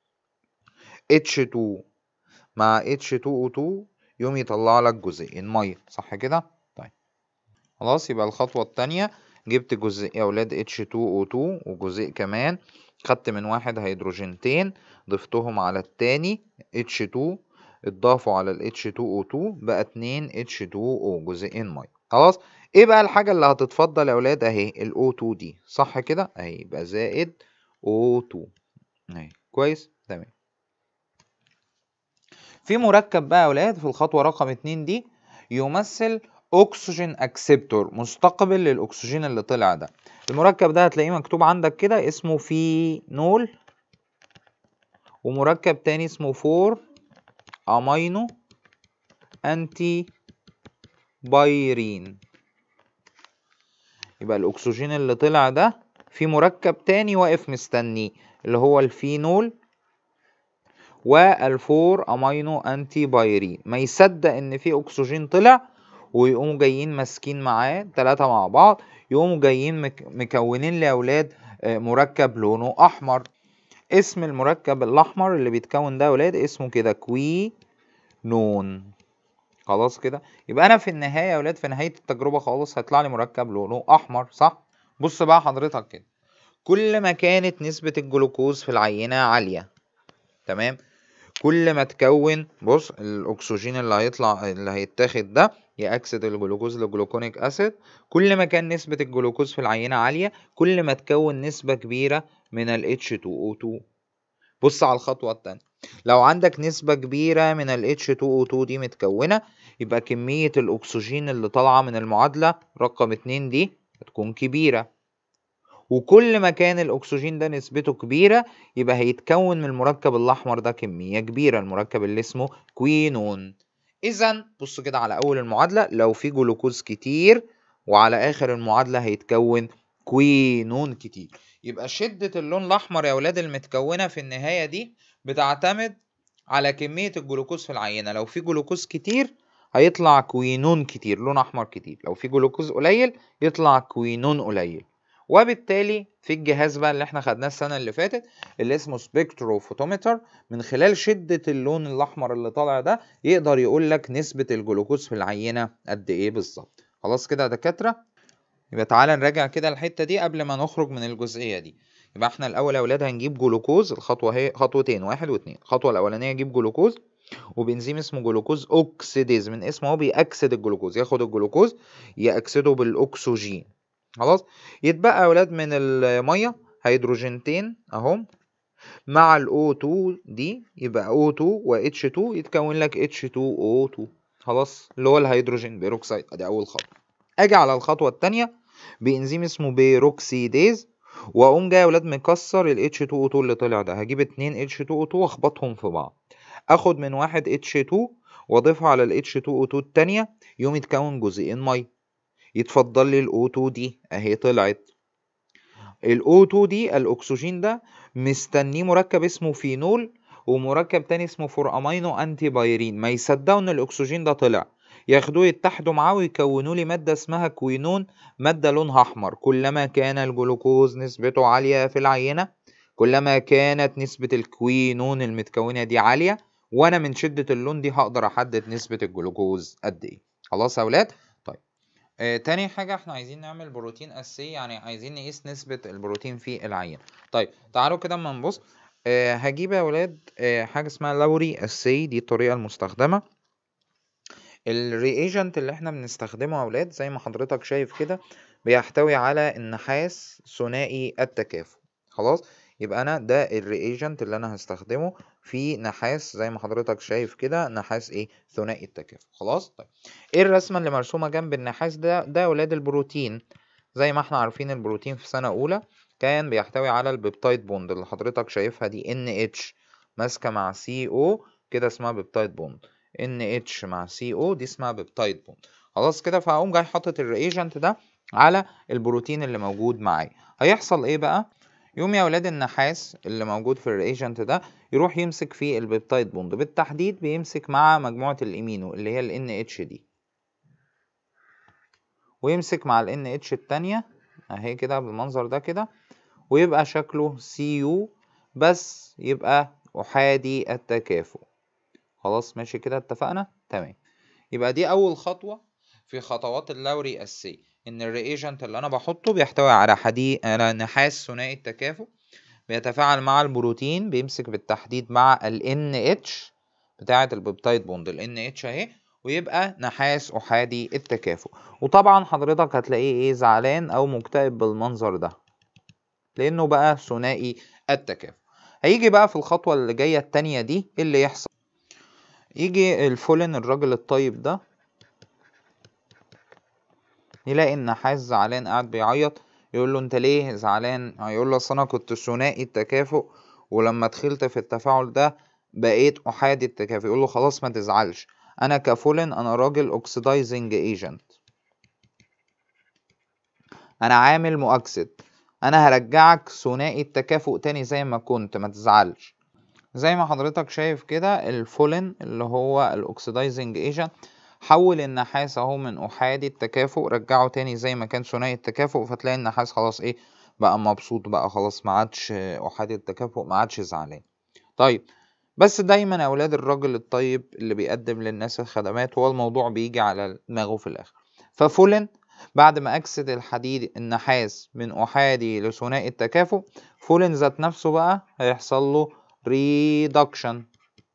H2 مع H2O2 يقوم يطلع لك جزيئين ميه صح كده طيب خلاص يبقى الخطوه التانية جبت جزء يا اولاد H2O2 وجزيء كمان خدت من واحد هيدروجينتين ضفتهم على التاني H2 اتضافوا على ال H2O2 بقى اتنين H2O جزئين ميه خلاص ايه بقى الحاجة اللي هتتفضل يا ولاد اهي ال O2 دي صح كده اهي يبقى زائد O2 اهي كويس تمام في مركب بقى يا ولاد في الخطوة رقم اتنين دي يمثل اكسجين اكسبتور مستقبل للاكسجين اللي طلع ده المركب ده هتلاقيه مكتوب عندك كده اسمه فينول ومركب تاني اسمه فور امينو انتي بايرين يبقى الاكسجين اللي طلع ده في مركب تاني واقف مستنيه اللي هو الفينول والفور امينو انتي بايرين ما يصدق ان في اكسجين طلع ويقوموا جايين ماسكين معاه تلاتة مع بعض يقوموا جايين مك مكونين لي يا ولاد آه، مركب لونه احمر اسم المركب الاحمر اللي بيتكون ده يا ولاد اسمه كده كوي نون خلاص كده يبقى انا في النهايه يا ولاد في نهايه التجربه خالص هيطلع لي مركب لونه احمر صح بص بقى حضرتك كده كل ما كانت نسبه الجلوكوز في العينه عاليه تمام كل ما تكون بص الاكسجين اللي هيطلع اللي هيتاخد ده يأكسد الجلوكوز لجلوكونيك اسيد كل ما كان نسبة الجلوكوز في العينة عالية كل ما تكون نسبة كبيرة من ال H2O2 بص على الخطوة التانية لو عندك نسبة كبيرة من ال H2O2 دي متكونة يبقى كمية الأكسجين اللي طالعة من المعادلة رقم اتنين دي هتكون كبيرة وكل ما كان الأكسجين ده نسبته كبيرة يبقى هيتكون من المركب الأحمر ده كمية كبيرة المركب اللي اسمه كوينون إذا بص كده على أول المعادلة لو في جلوكوز كتير وعلى آخر المعادلة هيتكون كوينون كتير يبقى شدة اللون الأحمر يا ولاد المتكونة في النهاية دي بتعتمد على كمية الجلوكوز في العينة لو في جلوكوز كتير هيطلع كوينون كتير لون أحمر كتير لو في جلوكوز قليل يطلع كوينون قليل وبالتالي في الجهاز بقى اللي احنا خدناه السنة اللي فاتت اللي اسمه سبكتروفوتومتر من خلال شدة اللون الأحمر اللي طالع ده يقدر يقول لك نسبة الجلوكوز في العينة قد إيه بالظبط خلاص كده يا دكاترة يبقى تعالى نراجع كده الحتة دي قبل ما نخرج من الجزئية دي يبقى احنا الأول يا أولاد هنجيب جلوكوز الخطوة هي خطوتين واحد واتنين الخطوة الأولانية نجيب جلوكوز وبنزيم اسمه جلوكوز اوكسيديز من اسمه هو بيأكسد الجلوكوز ياخد الجلوكوز يأكسده بالأكسجين خلاص يتبقى يا ولاد من الميه هيدروجينتين اهم مع ال O2 دي يبقى O2 و H2 يتكون لك H2O2 خلاص اللي هو الهيدروجين بيروكسيد ادي اول خطوه اجي على الخطوه الثانيه بانزيم اسمه بيروكسيديز واقوم جاي يا ولاد مكسر ال H2O2 اللي طلع ده هجيب اتنين H2O2 واخبطهم في بعض اخد من واحد H2 واضيفها على ال H2O2 التانية يقوم يتكون جزئين ميه يتفضل لي الاو 2 دي اهي طلعت الاو 2 دي الاكسجين ده مستنيه مركب اسمه فينول ومركب تاني اسمه فور امينو انتي بايرين ما يصدقوا ان الاكسجين ده طلع ياخدوه يتحدوا معاه ويكونوا لي ماده اسمها كوينون ماده لونها احمر كلما كان الجلوكوز نسبته عاليه في العينه كلما كانت نسبه الكوينون المتكونه دي عاليه وانا من شده اللون دي هقدر احدد نسبه الجلوكوز قد ايه خلاص يا اولاد آه تاني حاجة احنا عايزين نعمل بروتين اسي يعني عايزين نقيس نسبة البروتين في العينة طيب تعالوا كده اما نبص آه هجيب يا ولاد آه حاجة اسمها لوري اسي دي الطريقة المستخدمة الرياجنت اللي احنا بنستخدمه يا ولاد زي ما حضرتك شايف كده بيحتوي على النحاس ثنائي التكافؤ خلاص يبقى انا ده الرياجنت اللي انا هستخدمه في نحاس زي ما حضرتك شايف كده نحاس ايه ثنائي التكافؤ خلاص طيب ايه الرسمه اللي مرسومه جنب النحاس ده ده ولاد البروتين زي ما احنا عارفين البروتين في سنه اولى كان بيحتوي على البيبتايد بوند اللي حضرتك شايفها دي ان اتش ماسكه مع سي او كده اسمها بيبتايد بوند ان اتش مع سي او دي اسمها بيبتايد بوند خلاص كده فهقوم جاي حاطط الرياجنت ده على البروتين اللي موجود معايا هيحصل ايه بقى يقوم يا ولاد النحاس اللي موجود في الرياجنت ده يروح يمسك في البيبتايد بوند بالتحديد بيمسك مع مجموعة الامينو اللي هي ال NH دي ويمسك مع ال NH التانية اهي كده بالمنظر ده كده ويبقى شكله CU بس يبقى أحادي التكافؤ خلاص ماشي كده اتفقنا تمام يبقى دي أول خطوة في خطوات اللوري السي ان الرياجنت اللي انا بحطه بيحتوي على حديد على نحاس ثنائي التكافؤ بيتفاعل مع البروتين بيمسك بالتحديد مع ال NH بتاعة البيبتايد بوند ال NH اهي ويبقى نحاس احادي التكافؤ وطبعا حضرتك هتلاقيه ايه زعلان او مكتئب بالمنظر ده لانه بقى ثنائي التكافؤ هيجي بقى في الخطوة اللي جاية التانية دي إيه اللي يحصل يجي الفولن الراجل الطيب ده يلاقي النحاس زعلان قاعد بيعيط يقول له انت ليه زعلان هيقول له اصل انا كنت ثنائي التكافؤ ولما دخلت في التفاعل ده بقيت احادي التكافؤ يقول له خلاص ما تزعلش انا كفولن انا راجل اوكسيدايزنج ايجنت انا عامل مؤكسد انا هرجعك ثنائي التكافؤ تاني زي ما كنت ما تزعلش زي ما حضرتك شايف كده الفولن اللي هو الاوكسيدايزنج ايجنت حول النحاس اهو من احادي التكافؤ رجعه تاني زي ما كان ثنائي التكافؤ فتلاقي النحاس خلاص ايه بقى مبسوط بقى خلاص ما عادش احادي التكافؤ ما عادش زعلان طيب بس دايما يا اولاد الراجل الطيب اللي بيقدم للناس الخدمات هو الموضوع بيجي على دماغه في الاخر ففولن بعد ما اكسد الحديد النحاس من احادي لثنائي التكافؤ فولن ذات نفسه بقى هيحصل له ريدكشن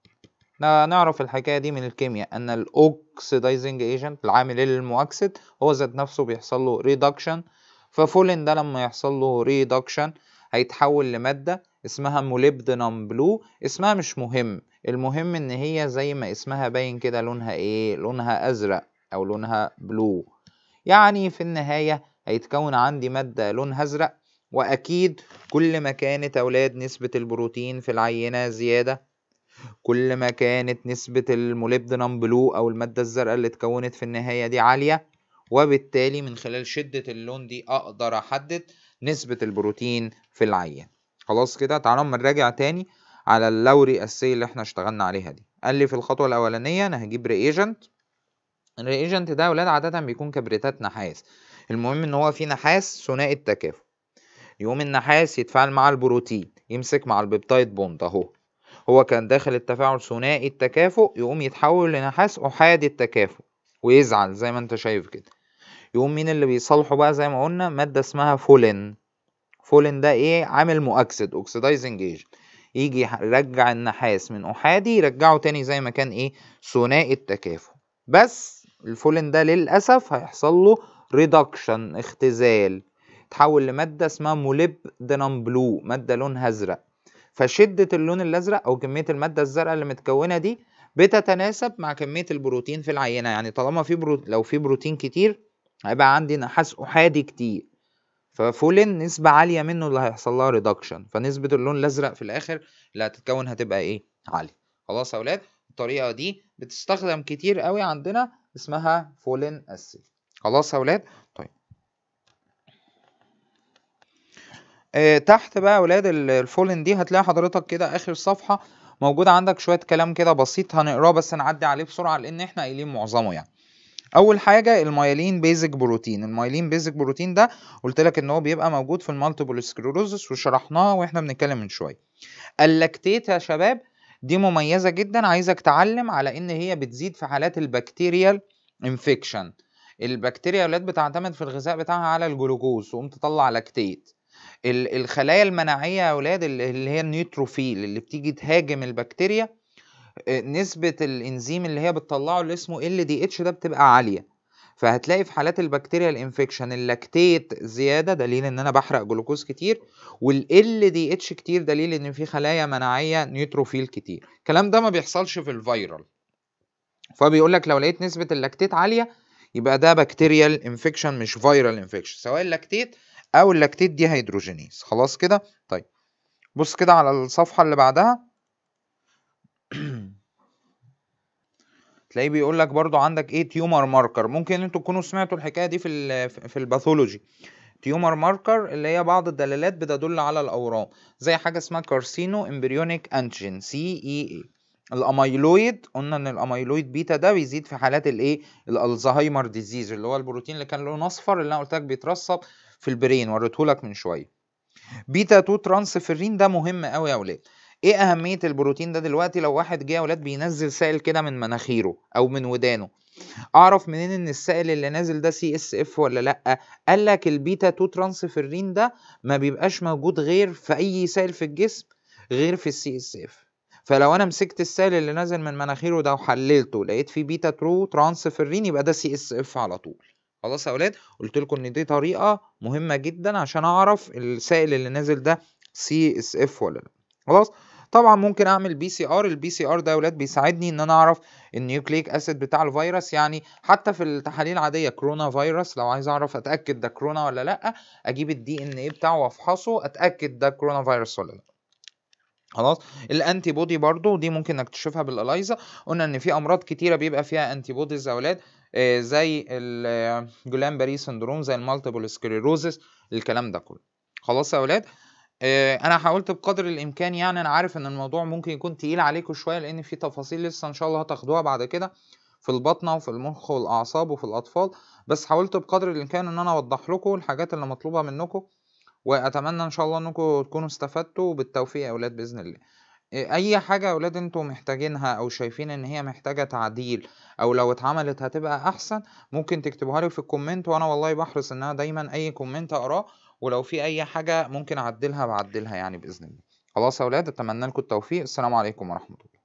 نعرف الحكايه دي من الكيمياء ان الاوكسيدايزنج ايجنت العامل المؤكسد هو ذات نفسه بيحصل له ريدكشن ففولن ده لما يحصل له ريدكشن هيتحول لماده اسمها موليبدينم بلو اسمها مش مهم المهم ان هي زي ما اسمها باين كده لونها ايه لونها ازرق او لونها بلو يعني في النهايه هيتكون عندي ماده لونها ازرق واكيد كل ما كانت اولاد نسبه البروتين في العينه زياده كل ما كانت نسبة الموليبدينم بلو أو المادة الزرقاء اللي اتكونت في النهاية دي عالية وبالتالي من خلال شدة اللون دي أقدر أحدد نسبة البروتين في العيان خلاص كده تعالوا نراجع تاني على اللوري السي اللي احنا اشتغلنا عليها دي قال لي في الخطوة الأولانية أنا هجيب ريجنت الريجنت ده ولاد عادة بيكون كبريتات نحاس المهم إن هو فيه نحاس ثنائي التكافؤ يقوم النحاس يتفاعل مع البروتين يمسك مع البيبتايد بوند أهو هو كان داخل التفاعل ثنائي التكافؤ يقوم يتحول لنحاس أحادي التكافؤ ويزعل زي ما انت شايف كده يقوم مين اللي بيصالحه بقى زي ما قلنا مادة اسمها فولين فولين ده ايه عامل مؤكسد اوكسيدايزنج ايجنت يجي يرجع النحاس من احادي يرجعه تاني زي ما كان ايه ثنائي التكافؤ بس الفولين ده للاسف هيحصل له ريدكشن اختزال تحول لمادة اسمها موليبدينم بلو مادة لونها ازرق فشدة اللون الازرق او كمية المادة الزرقاء اللي متكونة دي بتتناسب مع كمية البروتين في العينة يعني طالما في برو... لو في بروتين كتير هيبقى عندي نحاس احادي كتير ففولين نسبة عالية منه اللي هيحصل لها ريدكشن فنسبة اللون الازرق في الاخر اللي هتتكون هتبقى ايه عالية خلاص يا اولاد الطريقة دي بتستخدم كتير قوي عندنا اسمها فولين اسي خلاص يا اولاد طيب آه تحت بقى يا اولاد الفولين دي هتلاقي حضرتك كده اخر صفحة موجود عندك شوية كلام كده بسيط هنقراه بس نعدي عليه بسرعة لان احنا قايلين معظمه يعني اول حاجه المايلين بيزك بروتين المايلين بيزك بروتين ده قلت لك ان هو بيبقى موجود في المالتيبل سكليروزس وشرحناه واحنا بنتكلم من شويه اللاكتيت يا شباب دي مميزه جدا عايزك تعلم على ان هي بتزيد في حالات البكتيريال انفكشن البكتيريا اولاد بتعتمد في الغذاء بتاعها على الجلوكوز وقوم تطلع لاكتيت الخلايا المناعيه يا اولاد اللي هي النيوتروفيل اللي بتيجي تهاجم البكتيريا نسبة الانزيم اللي هي بتطلعه اللي اسمه ال دي اتش ده بتبقى عالية فهتلاقي في حالات البكتيريا الانفكشن اللاكتيت زياده دليل ان انا بحرق جلوكوز كتير والال دي اتش كتير دليل ان في خلايا مناعيه نيوتروفيل كتير الكلام ده ما بيحصلش في الفيرال فبيقول لك لو لقيت نسبه اللاكتيت عاليه يبقى ده بكتيريال انفكشن مش فيرال انفكشن سواء اللاكتيت او اللاكتيت دي هيدروجينيز خلاص كده طيب بص كده على الصفحه اللي بعدها تلاقيه بيقول لك برضو عندك ايه تيومر ماركر ممكن انتوا تكونوا سمعتوا الحكايه دي في ال في الباثولوجي تيومر ماركر اللي هي بعض الدلالات بتدل على الاورام زي حاجه اسمها كارسينو امبريونيك انتيجين سي اي اي الاميلويد قلنا ان الاميلويد بيتا ده بيزيد في حالات الايه الالزهايمر ديزيز اللي هو البروتين اللي كان لونه اصفر اللي انا قلت لك بيترسب في البرين وريته لك من شويه بيتا 2 ترانسفيرين ده مهم قوي يا اولاد ايه اهميه البروتين ده دلوقتي لو واحد جه يا اولاد بينزل سائل كده من مناخيره او من ودانه اعرف منين ان السائل اللي نازل ده سي اس اف ولا لا قال لك البيتا 2 ترانسفيرين ده ما بيبقاش موجود غير في اي سائل في الجسم غير في السي اس اف فلو انا مسكت السائل اللي نازل من مناخيره ده وحللته لقيت فيه بيتا 2 ترانسفيرين يبقى ده سي اس اف على طول خلاص يا اولاد قلت لكم ان دي طريقه مهمه جدا عشان اعرف السائل اللي نازل ده سي اس اف ولا لا خلاص طبعا ممكن اعمل بي سي ار البي سي ار ده يا ولاد بيساعدني ان انا اعرف النيوكليك اسيد بتاع الفيروس يعني حتى في التحاليل العاديه كورونا فيروس لو عايز اعرف اتاكد ده كورونا ولا لا اجيب الدي ان ايه بتاعه وافحصه اتاكد ده كورونا فيروس ولا لا خلاص الانتي بودي برضو دي ممكن نكتشفها بالالايزا قلنا ان في امراض كتيره بيبقى فيها انتي بوديز يا اولاد آه زي الجولان باري سندروم زي المالتيبل سكليروزس الكلام ده كله خلاص يا اولاد انا حاولت بقدر الامكان يعني انا عارف ان الموضوع ممكن يكون تقيل عليكم شويه لان في تفاصيل لسه ان شاء الله هتاخدوها بعد كده في البطنة وفي المخ والأعصاب وفي الأطفال بس حاولت بقدر الإمكان إن أنا أوضح لكم الحاجات اللي مطلوبة منكم وأتمنى إن شاء الله إنكم تكونوا استفدتوا بالتوفيق يا أولاد بإذن الله اي حاجة يا ولاد انتم محتاجينها او شايفين ان هي محتاجة تعديل او لو اتعملت هتبقى احسن ممكن تكتبوها لي في الكومنت وانا والله بحرص ان انا دايما اي كومنت اقراه ولو في اي حاجة ممكن اعدلها بعدلها يعني باذن الله خلاص يا ولاد اتمنى لكم التوفيق السلام عليكم ورحمة الله